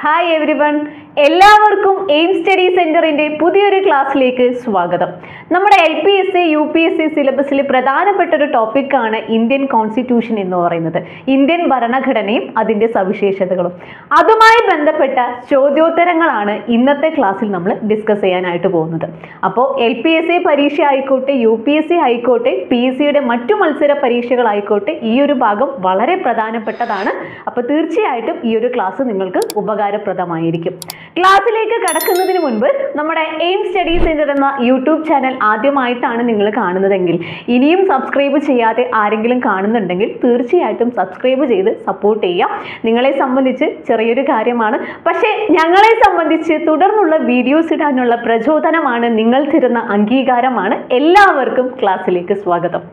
hi everyone എല്ലാവർക്കും Aim study സെന്ററിന്റെ പുതിയൊരു ക്ലാസ്സിലേക്ക് സ്വാഗതം നമ്മുടെ L P S C U P S C സിലബസിൽ പ്രധാനപ്പെട്ട ഒരു ടോപ്പിക്കാണ് ഇന്ത്യൻ കോൺസ്റ്റിറ്റ്യൂഷൻ എന്ന് പറയുന്നത് ഇന്ത്യൻ ഭരണഘടനയും അതിന്റെ സവിശേഷതകളും അതുമായി ബന്ധപ്പെട്ട ചോദ്യോത്തരങ്ങളാണ് ഇന്നത്തെ ക്ലാസ്സിൽ നമ്മൾ ഡിസ്കസ് ചെയ്യാനായിട്ട് പോകുന്നത് അപ്പോൾ എൽ പി എസ് സി പരീക്ഷ ആയിക്കോട്ടെ യു പി എസ് സി ആയിക്കോട്ടെ പി എസ് സിയുടെ മറ്റു മത്സര പരീക്ഷകളായിക്കോട്ടെ ഈ ഒരു ഭാഗം വളരെ പ്രധാനപ്പെട്ടതാണ് അപ്പോൾ തീർച്ചയായിട്ടും ഈ ഒരു ക്ലാസ് നിങ്ങൾക്ക് ഉപകാരപ്രദമായിരിക്കും ക്ലാസ്സിലേക്ക് കടക്കുന്നതിന് മുൻപ് നമ്മുടെ എയിം സ്റ്റഡി സെന്റർ എന്ന യൂട്യൂബ് ചാനൽ ആദ്യമായിട്ടാണ് നിങ്ങൾ കാണുന്നതെങ്കിൽ ഇനിയും സബ്സ്ക്രൈബ് ചെയ്യാതെ ആരെങ്കിലും കാണുന്നുണ്ടെങ്കിൽ തീർച്ചയായിട്ടും സബ്സ്ക്രൈബ് ചെയ്ത് സപ്പോർട്ട് ചെയ്യുക നിങ്ങളെ സംബന്ധിച്ച് ചെറിയൊരു കാര്യമാണ് പക്ഷേ ഞങ്ങളെ സംബന്ധിച്ച് തുടർന്നുള്ള വീഡിയോസ് ഇടാനുള്ള പ്രചോദനമാണ് നിങ്ങൾ തരുന്ന അംഗീകാരമാണ് എല്ലാവർക്കും ക്ലാസ്സിലേക്ക് സ്വാഗതം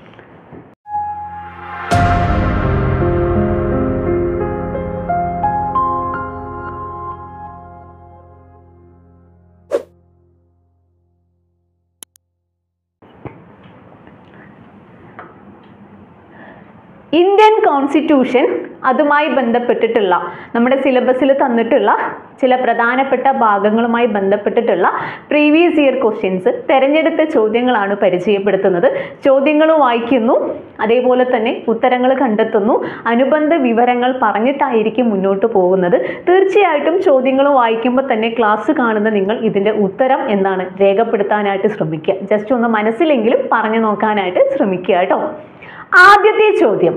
ഇന്ത്യൻ കോൺസ്റ്റിറ്റ്യൂഷൻ അതുമായി ബന്ധപ്പെട്ടിട്ടുള്ള നമ്മുടെ സിലബസിൽ തന്നിട്ടുള്ള ചില പ്രധാനപ്പെട്ട ഭാഗങ്ങളുമായി ബന്ധപ്പെട്ടിട്ടുള്ള പ്രീവിയസ് ഇയർ ക്വസ്റ്റ്യൻസ് തിരഞ്ഞെടുത്ത ചോദ്യങ്ങളാണ് പരിചയപ്പെടുത്തുന്നത് ചോദ്യങ്ങൾ വായിക്കുന്നു അതേപോലെ തന്നെ ഉത്തരങ്ങൾ കണ്ടെത്തുന്നു അനുബന്ധ വിവരങ്ങൾ പറഞ്ഞിട്ടായിരിക്കും മുന്നോട്ട് പോകുന്നത് തീർച്ചയായിട്ടും ചോദ്യങ്ങൾ വായിക്കുമ്പോൾ തന്നെ ക്ലാസ് കാണുന്ന നിങ്ങൾ ഇതിൻ്റെ ഉത്തരം എന്താണ് രേഖപ്പെടുത്താനായിട്ട് ശ്രമിക്കുക ജസ്റ്റ് ഒന്ന് മനസ്സിലെങ്കിലും പറഞ്ഞു നോക്കാനായിട്ട് ശ്രമിക്കുക കേട്ടോ ആദ്യത്തെ ചോദ്യം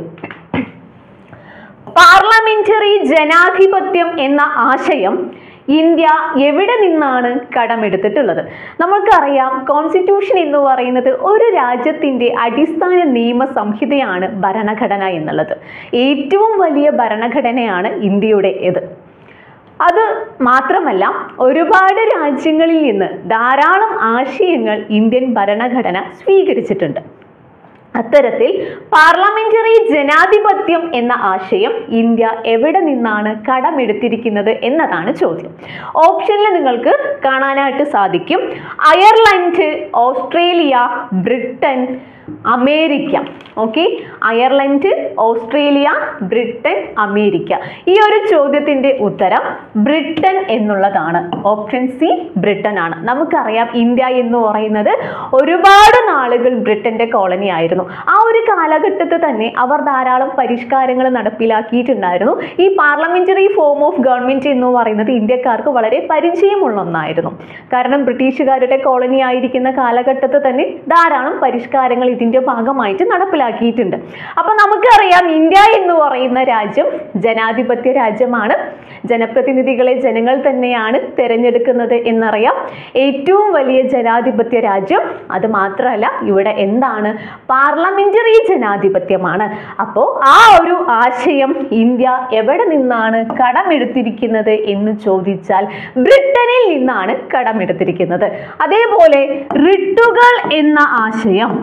പാർലമെന്ററി ജനാധിപത്യം എന്ന ആശയം ഇന്ത്യ എവിടെ നിന്നാണ് കടമെടുത്തിട്ടുള്ളത് നമുക്കറിയാം കോൺസ്റ്റിറ്റ്യൂഷൻ എന്ന് പറയുന്നത് ഒരു രാജ്യത്തിൻ്റെ അടിസ്ഥാന നിയമ സംഹിതയാണ് ഭരണഘടന എന്നുള്ളത് ഏറ്റവും വലിയ ഭരണഘടനയാണ് ഇന്ത്യയുടെ ഇത് അത് മാത്രമല്ല ഒരുപാട് രാജ്യങ്ങളിൽ നിന്ന് ധാരാളം ആശയങ്ങൾ ഇന്ത്യൻ ഭരണഘടന സ്വീകരിച്ചിട്ടുണ്ട് അത്തരത്തിൽ പാർലമെന്ററി ജനാധിപത്യം എന്ന ആശയം ഇന്ത്യ എവിടെ നിന്നാണ് കടമെടുത്തിരിക്കുന്നത് എന്നതാണ് ചോദ്യം ഓപ്ഷനിൽ നിങ്ങൾക്ക് കാണാനായിട്ട് സാധിക്കും Ireland Australia Britain America okay Ireland Australia Britain America ഈ ഒരു ചോദ്യത്തിന്റെ ഉത്തരം ബ്രിട്ടൻ എന്നുള്ളതാണ് ഓപ്ഷൻ സി ബ്രിട്ടൻ ആണ് നമുക്കറിയാം ഇന്ത്യ എന്ന് പറയുന്നത് ഒരുപാട് നാളുകൾ ബ്രിട്ടന്റെ കോളനി ആയിരുന്നു ആ ഒരു കാലഘട്ടത്തിൽ തന്നെ അവർ ധാരാളം പരിഷ്കാരങ്ങൾ നടപ്പിലാക്കിയിട്ടുണ്ടായിരുന്നു ഈ പാർലമെന്ററി ഫോം ഓഫ് ഗവൺമെന്റ് എന്ന് പറയുന്നത് ഇന്ത്യക്കാർക്ക് വളരെ പരിചയമുള്ള ഒന്നായിരുന്നു കാരണം ബ്രിട്ടീഷുകാരുടെ കോളനി ആയിരിക്കുന്ന കാലഘട്ടത്തിൽ തന്നെ ധാരാളം പരിഷ്കാരങ്ങൾ ഇതിന്റെ ഭാഗമായിട്ട് നടപ്പിലാക്കിയിട്ടുണ്ട് അപ്പൊ നമുക്കറിയാം ഇന്ത്യ എന്ന് പറയുന്ന രാജ്യം ജനാധിപത്യ രാജ്യമാണ് ജനപ്രതിനിധികളെ ജനങ്ങൾ തന്നെയാണ് തിരഞ്ഞെടുക്കുന്നത് എന്നറിയാം ഏറ്റവും വലിയ ജനാധിപത്യ രാജ്യം അത് മാത്രമല്ല ഇവിടെ എന്താണ് പാർലമെന്ററി ജനാധിപത്യമാണ് അപ്പോൾ ആ ഒരു ആശയം ഇന്ത്യ എവിടെ നിന്നാണ് കടമെടുത്തിരിക്കുന്നത് എന്ന് ചോദിച്ചാൽ ബ്രിട്ടനിൽ നിന്നാണ് കടമെടുത്തിരിക്കുന്നത് അതേപോലെ റിട്ടുകൾ എന്ന ആശയം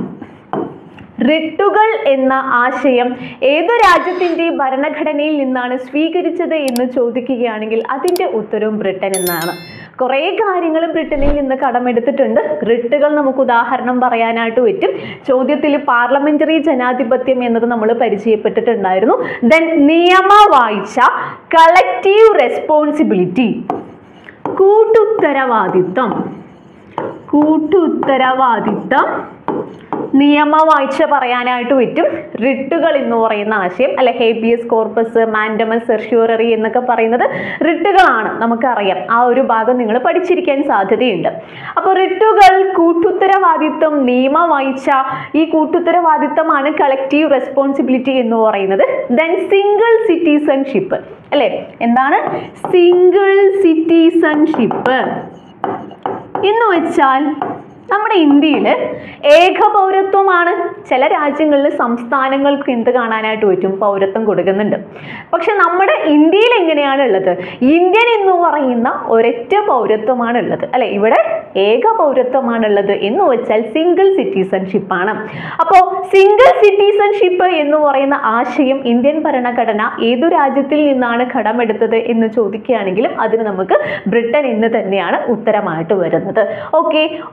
റിട്ടുകൾ എന്ന ആശയം ഏതു രാജ്യത്തിൻ്റെ ഭരണഘടനയിൽ നിന്നാണ് സ്വീകരിച്ചത് എന്ന് ചോദിക്കുകയാണെങ്കിൽ അതിൻ്റെ ഉത്തരവും ബ്രിട്ടൻ എന്നാണ് കുറേ കാര്യങ്ങൾ ബ്രിട്ടനിൽ നിന്ന് കടമെടുത്തിട്ടുണ്ട് റിട്ടുകൾ നമുക്ക് ഉദാഹരണം പറയാനായിട്ട് പറ്റും ചോദ്യത്തിൽ പാർലമെന്ററി ജനാധിപത്യം എന്നത് നമ്മൾ പരിചയപ്പെട്ടിട്ടുണ്ടായിരുന്നു ദെൻ നിയമവാഴ്ച കളക്റ്റീവ് റെസ്പോൺസിബിലിറ്റി കൂട്ടുത്തരവാദിത്വം കൂട്ടുത്തരവാദിത്വം നിയമവാഴ്ച പറയാനായിട്ട് പറ്റും റിട്ടുകൾ എന്ന് പറയുന്ന ആശയം അല്ലെ ഹേബിയസ് കോർപ്പസ് മാൻഡമസ് സെർഷ്യൂററി എന്നൊക്കെ പറയുന്നത് റിട്ടുകളാണ് നമുക്കറിയാം ആ ഒരു ഭാഗം നിങ്ങൾ പഠിച്ചിരിക്കാൻ സാധ്യതയുണ്ട് അപ്പോൾ റിട്ടുകൾ കൂട്ടുത്തരവാദിത്വം നിയമവാഴ്ച ഈ കൂട്ടുത്തരവാദിത്വമാണ് കളക്റ്റീവ് റെസ്പോൺസിബിലിറ്റി എന്ന് പറയുന്നത് ദെൻ സിംഗിൾ സിറ്റിസൺഷിപ്പ് അല്ലെ എന്താണ് സിംഗിൾ സിറ്റിസൺഷിപ്പ് എന്ന് വെച്ചാൽ നമ്മുടെ ഇന്ത്യയിൽ ഏകപൗരത്വമാണ് ചില രാജ്യങ്ങളിൽ സംസ്ഥാനങ്ങൾക്ക് എന്ത് കാണാനായിട്ട് പറ്റും പൗരത്വം കൊടുക്കുന്നുണ്ട് പക്ഷെ നമ്മുടെ ഇന്ത്യയിൽ എങ്ങനെയാണ് ഉള്ളത് ഇന്ത്യൻ എന്ന് പറയുന്ന ഒരൊറ്റ പൗരത്വമാണ് ഉള്ളത് അല്ലെ ഇവിടെ ഏക പൗരത്വമാണ് ഉള്ളത് എന്ന് വെച്ചാൽ സിംഗിൾ സിറ്റിസൺഷിപ്പ് ആണ് അപ്പോൾ സിംഗിൾ സിറ്റിസൺഷിപ്പ് എന്ന് പറയുന്ന ആശയം ഇന്ത്യൻ ഭരണഘടന ഏതു രാജ്യത്തിൽ നിന്നാണ് കടമെടുത്തത് എന്ന് ചോദിക്കുകയാണെങ്കിലും അതിന് നമുക്ക് ബ്രിട്ടൻ എന്ന് തന്നെയാണ് ഉത്തരമായിട്ട് വരുന്നത് ഓക്കെ ഓസ്ട്രേലിയ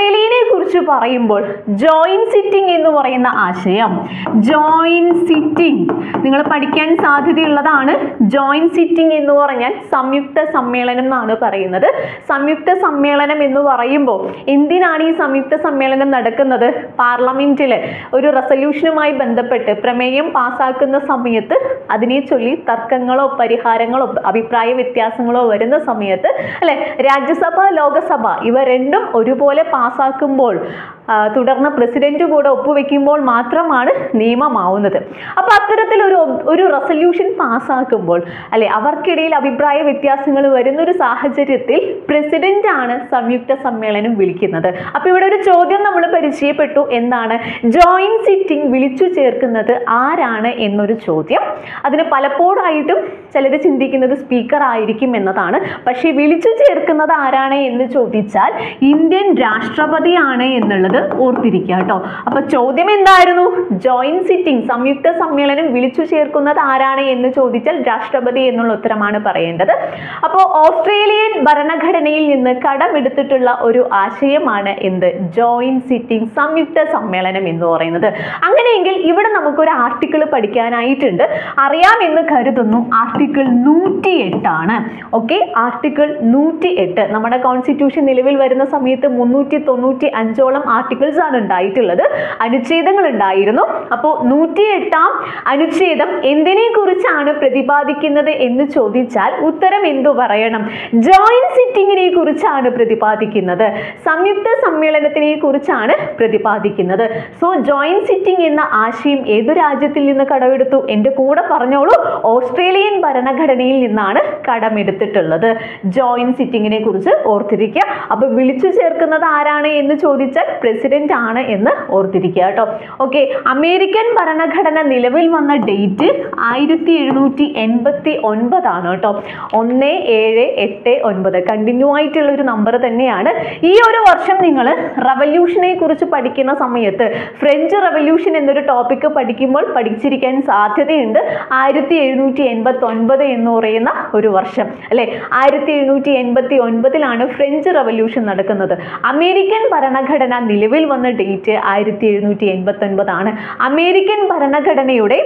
ഓസ്ട്രേലിയനെ കുറിച്ച് പറയുമ്പോൾ ജോയിന്റ് സിറ്റിംഗ് എന്ന് പറയുന്ന ആശയം ജോയിന്റ് സിറ്റിംഗ് നിങ്ങൾ പഠിക്കാൻ സാധ്യതയുള്ളതാണ് ജോയിന്റ് സിറ്റിംഗ് എന്ന് പറഞ്ഞാൽ സംയുക്ത സമ്മേളനം എന്നാണ് പറയുന്നത് സംയുക്ത സമ്മേളനം എന്ന് പറയുമ്പോൾ എന്തിനാണ് ഈ സംയുക്ത സമ്മേളനം നടക്കുന്നത് പാർലമെന്റിൽ ഒരു റെസൊല്യൂഷനുമായി ബന്ധപ്പെട്ട് പ്രമേയം പാസ്സാക്കുന്ന സമയത്ത് അതിനെ ചൊല്ലി തർക്കങ്ങളോ പരിഹാരങ്ങളോ അഭിപ്രായ വ്യത്യാസങ്ങളോ വരുന്ന സമയത്ത് അല്ലെ രാജ്യസഭ ലോകസഭ ഇവ രണ്ടും ഒരുപോലെ പാസ്സാക്കുമ്പോൾ ആ, തുടർന്ന് പ്രസിഡന്റ് കൂടെ ഒപ്പുവെക്കുമ്പോൾ മാത്രമാണ് നിയമമാവുന്നത് അപ്പൊ അത്തരത്തിലൊരു ഒ- ഒരു റെസൊല്യൂഷൻ പാസ്സാക്കുമ്പോൾ അല്ലെ അവർക്കിടയിൽ അഭിപ്രായ വ്യത്യാസങ്ങൾ വരുന്ന ഒരു സാഹചര്യത്തിൽ പ്രസിഡന്റ് ആണ് സംയുക്ത സമ്മേളനം വിളിക്കുന്നത് അപ്പൊ ഇവിടെ ഒരു ചോദ്യം നമ്മൾ പരിചയപ്പെട്ടു എന്താണ് ജോയിന്റ് സിറ്റിംഗ് വിളിച്ചു ചേർക്കുന്നത് ആരാണ് എന്നൊരു ചോദ്യം അതിന് പലപ്പോഴായിട്ടും ചിലർ ചിന്തിക്കുന്നത് സ്പീക്കർ ആയിരിക്കും എന്നതാണ് പക്ഷേ വിളിച്ചു ചേർക്കുന്നത് ആരാണ് എന്ന് ചോദിച്ചാൽ ഇന്ത്യൻ രാഷ്ട്രപതിയാണ് എന്നുള്ളത് ഓർത്തിരിക്കുക കേട്ടോ അപ്പൊ ചോദ്യം എന്തായിരുന്നു ജോയിന്റ് സിറ്റിംഗ് സംയുക്ത സമ്മേളനം വിളിച്ചു ചേർക്കുന്നത് ആരാണ് എന്ന് ചോദിച്ചാൽ രാഷ്ട്രപതി എന്നുള്ള ഉത്തരമാണ് പറയേണ്ടത് അപ്പോൾ ഓസ്ട്രേലിയൻ ഭരണഘടനയിൽ നിന്ന് കടമെടുത്തിട്ടുള്ള ഒരു ആശയമാണ് എന്ത് ജോയിന്റ് സിറ്റിംഗ് സംയുക്ത സമ്മേളനം എന്ന് പറയുന്നത് അങ്ങനെയെങ്കിൽ ഇവിടെ നമുക്കൊരു ആർട്ടിക്കിൾ പഠിക്കാനായിട്ടുണ്ട് അറിയാമെന്ന് കരുതുന്നു ആർട്ടിക്കിൾ നൂറ്റി എട്ടാണ് ഓക്കെ ആർട്ടിക്കിൾ നൂറ്റി എട്ട് നമ്മുടെ കോൺസ്റ്റിറ്റ്യൂഷൻ നിലവിൽ വരുന്ന സമയത്ത് മുന്നൂറ്റി തൊണ്ണൂറ്റി അഞ്ചോളം ആർട്ടിക്കിൾസ് ആണ് ഉണ്ടായിട്ടുള്ളത് അനുച്ഛേദങ്ങൾ ഉണ്ടായിരുന്നു അപ്പോൾ നൂറ്റി എട്ടാം അനുച്ഛേദം എന്തിനെ കുറിച്ചാണ് പ്രതിപാദിക്കുന്നത് എന്ന് ചോദിച്ചാൽ ഉത്തരം എന്തു പറയണം ജോയിന്റ് സിറ്റിങ്ങിനെ കുറിച്ചാണ് പ്രതിപാദിക്കുന്നത് സംയുക്ത സമ്മേളനത്തിനെ കുറിച്ചാണ് പ്രതിപാദിക്കുന്നത് സോ ജോയിന്റ് സിറ്റിംഗ് എന്ന ആശയം ഏതു രാജ്യത്തിൽ നിന്ന് കടമെടുത്തു എൻ്റെ കൂടെ പറഞ്ഞോളൂ ഓസ്ട്രേലിയൻ ഭരണഘടനയിൽ നിന്നാണ് കടമെടുത്തിട്ടുള്ളത് ജോയിന്റ് സിറ്റിങ്ങിനെ കുറിച്ച് ഓർത്തിരിക്കുക അപ്പൊ വിളിച്ചു ചേർക്കുന്നത് ആരാണ് എന്ന് ചോദിച്ചാൽ പ്രസിഡന്റ് ആണ് എന്ന് ഓർത്തിരിക്കുക കേട്ടോ ഓക്കെ അമേരിക്കൻ ഭരണഘടന നിലവിൽ വന്ന ഡേറ്റ് ആയിരത്തി എഴുന്നൂറ്റി എൺപത്തി ഒൻപതാണ് കേട്ടോ ഒന്ന് ഏഴ് എട്ട് ഒൻപത് കണ്ടിന്യൂ ആയിട്ടുള്ള ഒരു നമ്പർ തന്നെയാണ് ഈ ഒരു വർഷം നിങ്ങൾ റവല്യൂഷനെ കുറിച്ച് പഠിക്കുന്ന സമയത്ത് ഫ്രഞ്ച് റവല്യൂഷൻ എന്നൊരു ടോപ്പിക്ക് പഠിക്കുമ്പോൾ പഠിച്ചിരിക്കാൻ സാധ്യതയുണ്ട് ആയിരത്തി എഴുന്നൂറ്റി എൺപത്തി ഒൻപത് എന്ന് പറയുന്ന ഒരു വർഷം അല്ലെ ആയിരത്തി എഴുന്നൂറ്റി എൺപത്തി ഒൻപതിലാണ് ഫ്രഞ്ച് റവല്യൂഷൻ നടക്കുന്നത് അമേരിക്കൻ ഭരണഘടന നിലവിൽ വന്ന ഡേറ്റ് ആയിരത്തി എഴുന്നൂറ്റി എൺപത്തി ഒൻപതാണ് അമേരിക്കൻ ഭരണഘടനയുടെ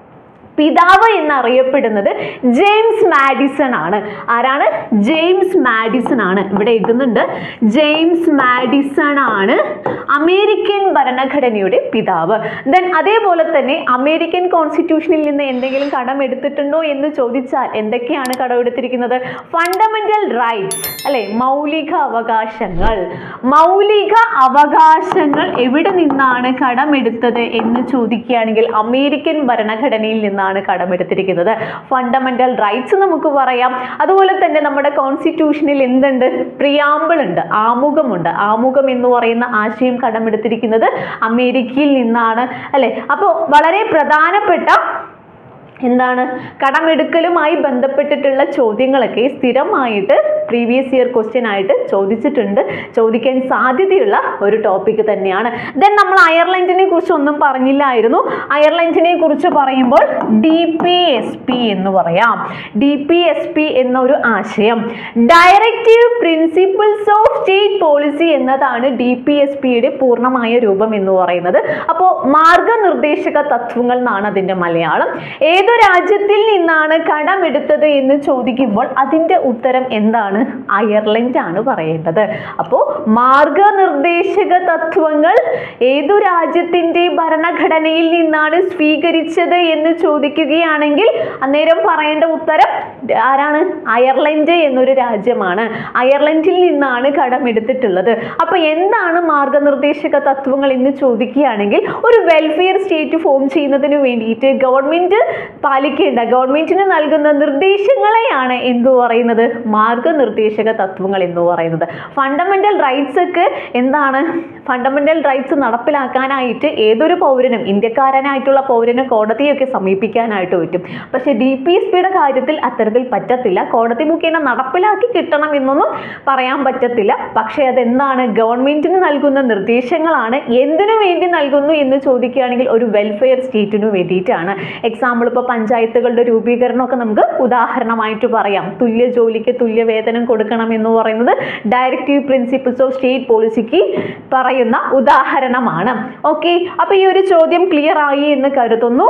പിതാവ് എന്നറിയപ്പെടുന്നത് ജെയിംസ് മാഡിസൺ ആണ് ആരാണ് ജെയിംസ് മാഡിസൺ ആണ് ഇവിടെ എഴുതുന്നുണ്ട് ജെയിംസ് മാഡിസൺ ആണ് അമേരിക്കൻ ഭരണഘടനയുടെ പിതാവ് ദെൻ അതേപോലെ തന്നെ അമേരിക്കൻ കോൺസ്റ്റിറ്റ്യൂഷനിൽ നിന്ന് എന്തെങ്കിലും കടം എടുത്തിട്ടുണ്ടോ എന്ന് ചോദിച്ചാൽ എന്തൊക്കെയാണ് കടമെടുത്തിരിക്കുന്നത് ഫണ്ടമെന്റൽ റൈറ്റ്സ് അല്ലെ മൗലിക അവകാശങ്ങൾ മൗലിക അവകാശങ്ങൾ എവിടെ നിന്നാണ് കടമെടുത്തത് എന്ന് ചോദിക്കുകയാണെങ്കിൽ അമേരിക്കൻ ഭരണഘടനയിൽ നിന്നാണ് കടമെടുത്തിരിക്കുന്നത് ഫണ്ടമെന്റൽ റൈറ്റ്സ് നമുക്ക് പറയാം അതുപോലെ തന്നെ നമ്മുടെ കോൺസ്റ്റിറ്റ്യൂഷനിൽ എന്തുണ്ട് പ്രിയാമ്പിൾ ഉണ്ട് ആമുഖമുണ്ട് ആമുഖം എന്ന് പറയുന്ന ആശയം കടമെടുത്തിരിക്കുന്നത് അമേരിക്കയിൽ നിന്നാണ് അല്ലെ അപ്പോൾ വളരെ പ്രധാനപ്പെട്ട എന്താണ് കടമെടുക്കലുമായി ബന്ധപ്പെട്ടിട്ടുള്ള ചോദ്യങ്ങളൊക്കെ സ്ഥിരമായിട്ട് പ്രീവിയസ് ഇയർ ക്വസ്റ്റ്യൻ ആയിട്ട് ചോദിച്ചിട്ടുണ്ട് ചോദിക്കാൻ സാധ്യതയുള്ള ഒരു ടോപ്പിക് തന്നെയാണ് ദെൻ നമ്മൾ അയർലൻഡിനെ കുറിച്ച് ഒന്നും പറഞ്ഞില്ലായിരുന്നു അയർലൻഡിനെ കുറിച്ച് പറയുമ്പോൾ ഡി പി എസ് പി എന്ന് പറയാം ഡി പി എസ് പി എന്നൊരു ആശയം directive principles of state policy എന്നതാണ് ഡി പി എസ് പിയുടെ പൂർണ്ണമായ രൂപം എന്ന് പറയുന്നത് അപ്പോൾ മാർഗനിർദ്ദേശക തത്വങ്ങൾ എന്നാണ് അതിൻ്റെ മലയാളം ഏതു രാജ്യത്തിൽ നിന്നാണ് കടമെടുത്തത് എന്ന് ചോദിക്കുമ്പോൾ അതിൻ്റെ ഉത്തരം എന്താണ് അയർലൻഡ് ആണ് പറയേണ്ടത് അപ്പോൾ മാർഗനിർദ്ദേശക തത്വങ്ങൾ ഏതു രാജ്യത്തിൻ്റെ ഭരണഘടനയിൽ നിന്നാണ് സ്വീകരിച്ചത് എന്ന് ചോദിക്കുകയാണെങ്കിൽ അന്നേരം പറയേണ്ട ഉത്തരം ആരാണ് അയർലൻഡ് എന്നൊരു രാജ്യമാണ് അയർലൻഡിൽ നിന്നാണ് കടമെടുത്തിട്ടുള്ളത് അപ്പൊ എന്താണ് മാർഗനിർദ്ദേശക തത്വങ്ങൾ എന്ന് ചോദിക്കുകയാണെങ്കിൽ ഒരു വെൽഫെയർ സ്റ്റേറ്റ് ഫോം ചെയ്യുന്നതിന് വേണ്ടിയിട്ട് ഗവൺമെന്റ് പാലിക്കേണ്ട ഗവൺമെന്റിന് നൽകുന്ന നിർദ്ദേശങ്ങളെയാണ് എന്തു പറയുന്നത് മാർഗനിർദ്ദേശക തത്വങ്ങൾ എന്ന് പറയുന്നത് ഫണ്ടമെന്റൽ റൈറ്റ്സ് ഒക്കെ എന്താണ് ഫണ്ടമെന്റൽ റൈറ്റ്സ് നടപ്പിലാക്കാനായിട്ട് ഏതൊരു പൗരനും ഇന്ത്യക്കാരനായിട്ടുള്ള പൗരന് കോടതിയൊക്കെ സമീപിക്കാനായിട്ട് പറ്റും പക്ഷേ ഡി പി എസ് പിയുടെ കാര്യത്തിൽ അത്തരത്തിൽ പറ്റത്തില്ല കോടതി മുഖേന നടപ്പിലാക്കി കിട്ടണം എന്നൊന്നും പറയാൻ പറ്റത്തില്ല പക്ഷേ അതെന്താണ് ഗവൺമെന്റിന് നൽകുന്ന നിർദ്ദേശങ്ങളാണ് എന്തിനു വേണ്ടി നൽകുന്നു എന്ന് ചോദിക്കുകയാണെങ്കിൽ ഒരു വെൽഫെയർ സ്റ്റേറ്റിനു വേണ്ടിയിട്ടാണ് എക്സാമ്പിൾ ഇപ്പോൾ പഞ്ചായത്തുകളുടെ രൂപീകരണമൊക്കെ നമുക്ക് ഉദാഹരണമായിട്ട് പറയാം തുല്യ ജോലിക്ക് തുല്യ വേതനം വേതനം കൊടുക്കണം എന്ന് പറയുന്നത് ഡയറക്റ്റീവ് പ്രിൻസിപ്പിൾസ് ഓഫ് സ്റ്റേറ്റ് പോളിസിക്ക് പറയുന്ന ഉദാഹരണമാണ് ഓക്കെ അപ്പൊ ഈ ഒരു ചോദ്യം ക്ലിയർ ആയി എന്ന് കരുതുന്നു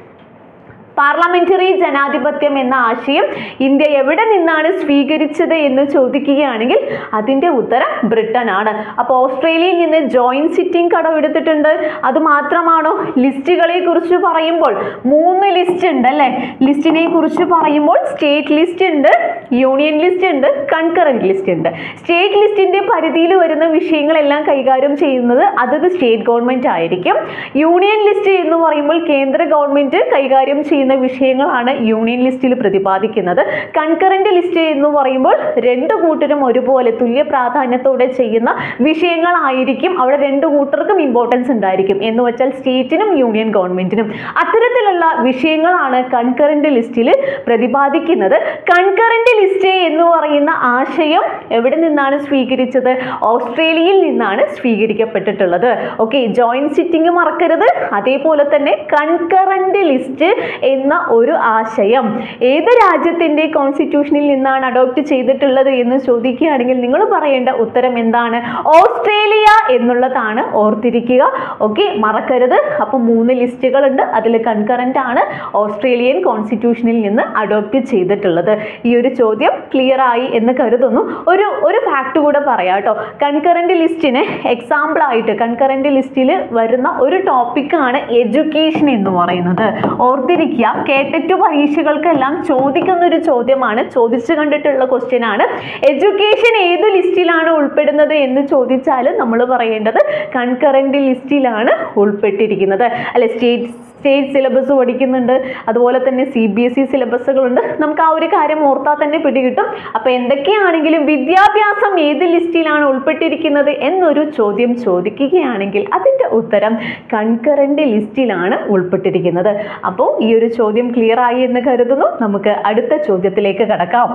പാർലമെന്ററി ജനാധിപത്യം എന്ന ആശയം ഇന്ത്യ എവിടെ നിന്നാണ് സ്വീകരിച്ചത് എന്ന് ചോദിക്കുകയാണെങ്കിൽ അതിന്റെ ഉത്തരം ബ്രിട്ടൻ ആണ് അപ്പോൾ ഓസ്ട്രേലിയയിൽ നിന്ന് ജോയിന്റ് സിറ്റിംഗ് കടമെടുത്തിട്ടുണ്ട് അത് മാത്രമാണോ ലിസ്റ്റുകളെ കുറിച്ച് പറയുമ്പോൾ മൂന്ന് ലിസ്റ്റ് ഉണ്ട് അല്ലേ ലിസ്റ്റിനെ കുറിച്ച് പറയുമ്പോൾ സ്റ്റേറ്റ് ലിസ്റ്റ് ഉണ്ട് യൂണിയൻ ലിസ്റ്റ് ഉണ്ട് കൺകറന്റ് ലിസ്റ്റ് ഉണ്ട് സ്റ്റേറ്റ് ലിസ്റ്റിന്റെ പരിധിയിൽ വരുന്ന വിഷയങ്ങളെല്ലാം കൈകാര്യം ചെയ്യുന്നത് അതത് സ്റ്റേറ്റ് ഗവൺമെന്റ് ആയിരിക്കും യൂണിയൻ ലിസ്റ്റ് എന്ന് പറയുമ്പോൾ കേന്ദ്ര ഗവൺമെന്റ് കൈകാര്യം ചെയ്യുന്ന വിഷയങ്ങളാണ് യൂണിയൻ ലിസ്റ്റിൽ പ്രതിപാദിക്കുന്നത് കൺകറന്റ് ലിസ്റ്റ് എന്ന് പറയുമ്പോൾ രണ്ട് കൂട്ടരും ഒരുപോലെ തുല്യ പ്രാധാന്യത്തോടെ ചെയ്യുന്ന വിഷയങ്ങളായിരിക്കും അവിടെ രണ്ട് കൂട്ടർക്കും ഇമ്പോർട്ടൻസ് ഉണ്ടായിരിക്കും എന്ന് വെച്ചാൽ സ്റ്റേറ്റിനും യൂണിയൻ ഗവൺമെന്റിനും അത്തരത്തിലുള്ള വിഷയങ്ങളാണ് കൺകറന്റ് ലിസ്റ്റിൽ പ്രതിപാദിക്കുന്നത് കൺകറന്റ് ലിസ്റ്റ് എന്ന് പറയുന്ന ആശയം എവിടെ നിന്നാണ് സ്വീകരിച്ചത് ഓസ്ട്രേലിയയിൽ നിന്നാണ് സ്വീകരിക്കപ്പെട്ടിട്ടുള്ളത് ഓക്കെ ജോയിന്റ് സിറ്റിംഗ് മറക്കരുത് അതേപോലെ തന്നെ കൺകറന്റ് ലിസ്റ്റ് എന്ന ഒരു ആശയം ഏത് രാജ്യത്തിന്റെ കോൺസ്റ്റിറ്റ്യൂഷനിൽ നിന്നാണ് അഡോപ്റ്റ് ചെയ്തിട്ടുള്ളത് എന്ന് ചോദിക്കുകയാണെങ്കിൽ നിങ്ങൾ പറയേണ്ട ഉത്തരം എന്താണ് ഓസ്ട്രേലിയ എന്നുള്ളതാണ് ഓർത്തിരിക്കുക ഓക്കെ മറക്കരുത് അപ്പോൾ മൂന്ന് ലിസ്റ്റുകളുണ്ട് അതിൽ കൺകറന്റ് ആണ് ഓസ്ട്രേലിയൻ കോൺസ്റ്റിറ്റ്യൂഷനിൽ നിന്ന് അഡോപ്റ്റ് ചെയ്തിട്ടുള്ളത് ഈ ഒരു ചോദ്യം ക്ലിയർ ആയി എന്ന് കരുതുന്നു ഒരു ഒരു ഫാക്ട് കൂടെ പറയാം കേട്ടോ കൺകറന്റ് ലിസ്റ്റിന് എക്സാമ്പിൾ ആയിട്ട് കൺകറന്റ് ലിസ്റ്റിൽ വരുന്ന ഒരു ടോപ്പിക്കാണ് എഡ്യൂക്കേഷൻ എന്ന് പറയുന്നത് ഓർത്തിരിക്കുക കേട്ടിട്ട് പരീക്ഷകൾക്കെല്ലാം ചോദിക്കുന്ന ഒരു ചോദ്യമാണ് ചോദിച്ചു കണ്ടിട്ടുള്ള ക്വസ്റ്റ്യൻ ആണ് എഡ്യൂക്കേഷൻ ഏത് ലിസ്റ്റിലാണ് ഉൾപ്പെടുന്നത് എന്ന് ചോദിച്ചാൽ നമ്മൾ പറയേണ്ടത് കൺകറന്റ് ലിസ്റ്റിലാണ് ഉൾപ്പെട്ടിരിക്കുന്നത് അല്ലെ സ്റ്റേറ്റ് സ്റ്റേറ്റ് സിലബസ് പഠിക്കുന്നുണ്ട് അതുപോലെ തന്നെ സി ബി എസ് ഇ സിലബസുകളുണ്ട് നമുക്ക് ആ ഒരു കാര്യം ഓർത്താൽ തന്നെ പിടികിട്ടും അപ്പോൾ എന്തൊക്കെയാണെങ്കിലും വിദ്യാഭ്യാസം ഏത് ലിസ്റ്റിലാണ് ഉൾപ്പെട്ടിരിക്കുന്നത് എന്നൊരു ചോദ്യം ചോദിക്കുകയാണെങ്കിൽ അതിൻ്റെ ഉത്തരം കൺകറന്റ് ലിസ്റ്റിലാണ് ഉൾപ്പെട്ടിരിക്കുന്നത് അപ്പോൾ ഈ ഒരു ചോദ്യം ക്ലിയർ ആയി എന്ന് കരുതുന്നു നമുക്ക് അടുത്ത ചോദ്യത്തിലേക്ക് കടക്കാം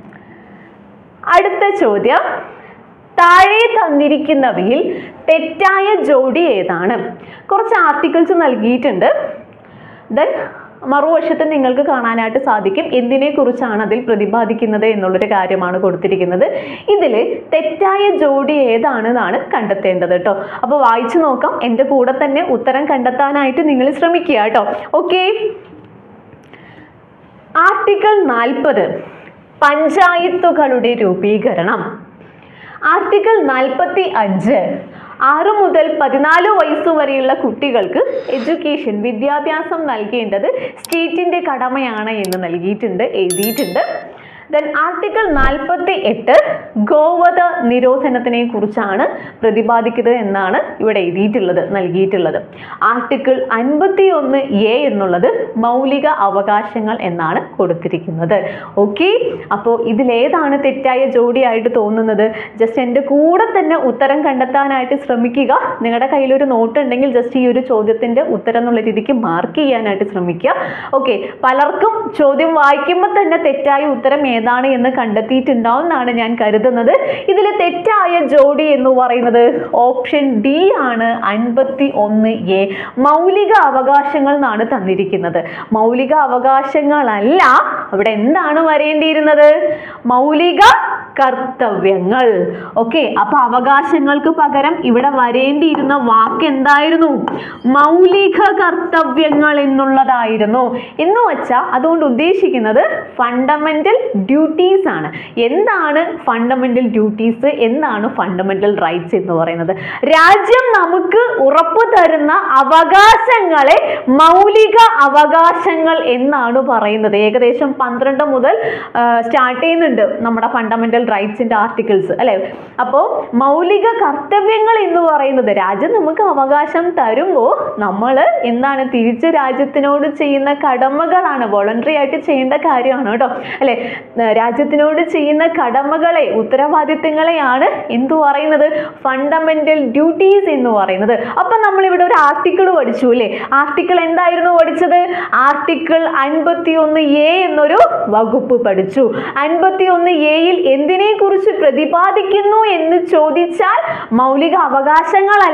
അടുത്ത ചോദ്യം താഴെ തന്നിരിക്കുന്നവയിൽ തെറ്റായ ജോഡി ഏതാണ് കുറച്ച് ആർട്ടിക്കിൾസ് നൽകിയിട്ടുണ്ട് ദെൻ മറുവശത്ത് നിങ്ങൾക്ക് കാണാനായിട്ട് സാധിക്കും എന്തിനെ കുറിച്ചാണ് അതിൽ പ്രതിപാദിക്കുന്നത് എന്നുള്ളൊരു കാര്യമാണ് കൊടുത്തിരിക്കുന്നത് ഇതിൽ തെറ്റായ ജോഡി ഏതാണെന്നാണ് കണ്ടെത്തേണ്ടത് കേട്ടോ അപ്പോൾ വായിച്ചു നോക്കാം എൻ്റെ കൂടെ തന്നെ ഉത്തരം കണ്ടെത്താനായിട്ട് നിങ്ങൾ ശ്രമിക്കുക കേട്ടോ ഓക്കെ ആർട്ടിക്കിൾ നാൽപ്പത് പഞ്ചായത്തുകളുടെ രൂപീകരണം ആർട്ടിക്കിൾ നാൽപ്പത്തി അഞ്ച് ആറ് മുതൽ പതിനാല് വയസ്സ് വരെയുള്ള കുട്ടികൾക്ക് എഡ്യൂക്കേഷൻ വിദ്യാഭ്യാസം നൽകേണ്ടത് സ്റ്റേറ്റിൻ്റെ കടമയാണ് എന്ന് നൽകിയിട്ടുണ്ട് എഴുതിയിട്ടുണ്ട് ദെൻ ആർട്ടിക്കിൾ നാൽപ്പത്തി എട്ട് ഗോവധ നിരോധനത്തിനെ കുറിച്ചാണ് പ്രതിപാദിക്കുന്നത് എന്നാണ് ഇവിടെ എഴുതിയിട്ടുള്ളത് നൽകിയിട്ടുള്ളത് ആർട്ടിക്കിൾ അൻപത്തി ഒന്ന് എ എന്നുള്ളത് മൗലിക അവകാശങ്ങൾ എന്നാണ് കൊടുത്തിരിക്കുന്നത് ഓക്കെ അപ്പോൾ ഇതിലേതാണ് തെറ്റായ ജോഡിയായിട്ട് തോന്നുന്നത് ജസ്റ്റ് എൻ്റെ കൂടെ തന്നെ ഉത്തരം കണ്ടെത്താനായിട്ട് ശ്രമിക്കുക നിങ്ങളുടെ കയ്യിലൊരു നോട്ട് ഉണ്ടെങ്കിൽ ജസ്റ്റ് ഈ ഒരു ചോദ്യത്തിൻ്റെ ഉത്തരം എന്നുള്ള രീതിക്ക് മാർക്ക് ചെയ്യാനായിട്ട് ശ്രമിക്കുക ഓക്കെ പലർക്കും ചോദ്യം വായിക്കുമ്പോൾ തന്നെ തെറ്റായ ഉത്തരം ഏതാണ് എന്ന് കണ്ടെത്തിയിട്ടുണ്ടാവും എന്നാണ് ഞാൻ കരുതുന്നത് ഇതിൽ തെറ്റായ ജോഡി എന്ന് പറയുന്നത് ഓപ്ഷൻ ഡി ആണ് അൻപത്തി ഒന്ന് എ മൗലിക അവകാശങ്ങൾ എന്നാണ് തന്നിരിക്കുന്നത് മൗലിക അവകാശങ്ങളല്ല അവിടെ എന്താണ് വരേണ്ടിയിരുന്നത് മൗലിക കർത്തവ്യങ്ങൾ ഓക്കെ അപ്പൊ അവകാശങ്ങൾക്ക് പകരം ഇവിടെ വരേണ്ടിയിരുന്ന വാക്ക് എന്തായിരുന്നു മൗലിക കർത്തവ്യങ്ങൾ എന്നുള്ളതായിരുന്നു എന്ന് വെച്ചാൽ അതുകൊണ്ട് ഉദ്ദേശിക്കുന്നത് ഫണ്ടമെന്റൽ ഡ്യൂട്ടീസ് ആണ് എന്താണ് ഫണ്ടമെന്റൽ ഡ്യൂട്ടീസ് എന്താണ് ഫണ്ടമെന്റൽ റൈറ്റ്സ് എന്ന് പറയുന്നത് രാജ്യം നമുക്ക് ഉറപ്പു തരുന്ന അവകാശങ്ങളെ മൗലിക അവകാശങ്ങൾ എന്നാണ് പറയുന്നത് ഏകദേശം പന്ത്രണ്ട് മുതൽ സ്റ്റാർട്ട് ചെയ്യുന്നുണ്ട് നമ്മുടെ ഫണ്ടമെന്റൽ റൈറ്റ്സിന്റെ ആർട്ടിക്കിൾസ് അല്ലെ അപ്പോൾ മൗലിക കർത്തവ്യങ്ങൾ എന്ന് പറയുന്നത് രാജ്യം നമുക്ക് അവകാശം തരുമ്പോൾ നമ്മൾ എന്താണ് തിരിച്ച് രാജ്യത്തിനോട് ചെയ്യുന്ന കടമകളാണ് വോളണ്ടറി ആയിട്ട് ചെയ്യേണ്ട കാര്യമാണ് കേട്ടോ അല്ലെ രാജ്യത്തിനോട് ചെയ്യുന്ന കടമകളെ ഉത്തരവാദിത്തങ്ങളെയാണ് എന്തു പറയുന്നത് ഫണ്ടമെന്റൽ ഡ്യൂട്ടീസ് എന്ന് പറയുന്നത് അപ്പൊ നമ്മൾ ഇവിടെ ഒരു ആർട്ടിക്കിൾ പഠിച്ചു അല്ലേ ആർട്ടിക്കിൾ എന്തായിരുന്നു പഠിച്ചത് ആർട്ടിക്കിൾ അൻപത്തി ഒന്ന് എ എന്നൊരു വകുപ്പ് പഠിച്ചു അൻപത്തി ഒന്ന് എയിൽ എന്തിനെ കുറിച്ച് പ്രതിപാദിക്കുന്നു എന്ന് ചോദിച്ചാൽ മൗലിക അവകാശങ്ങളല്ല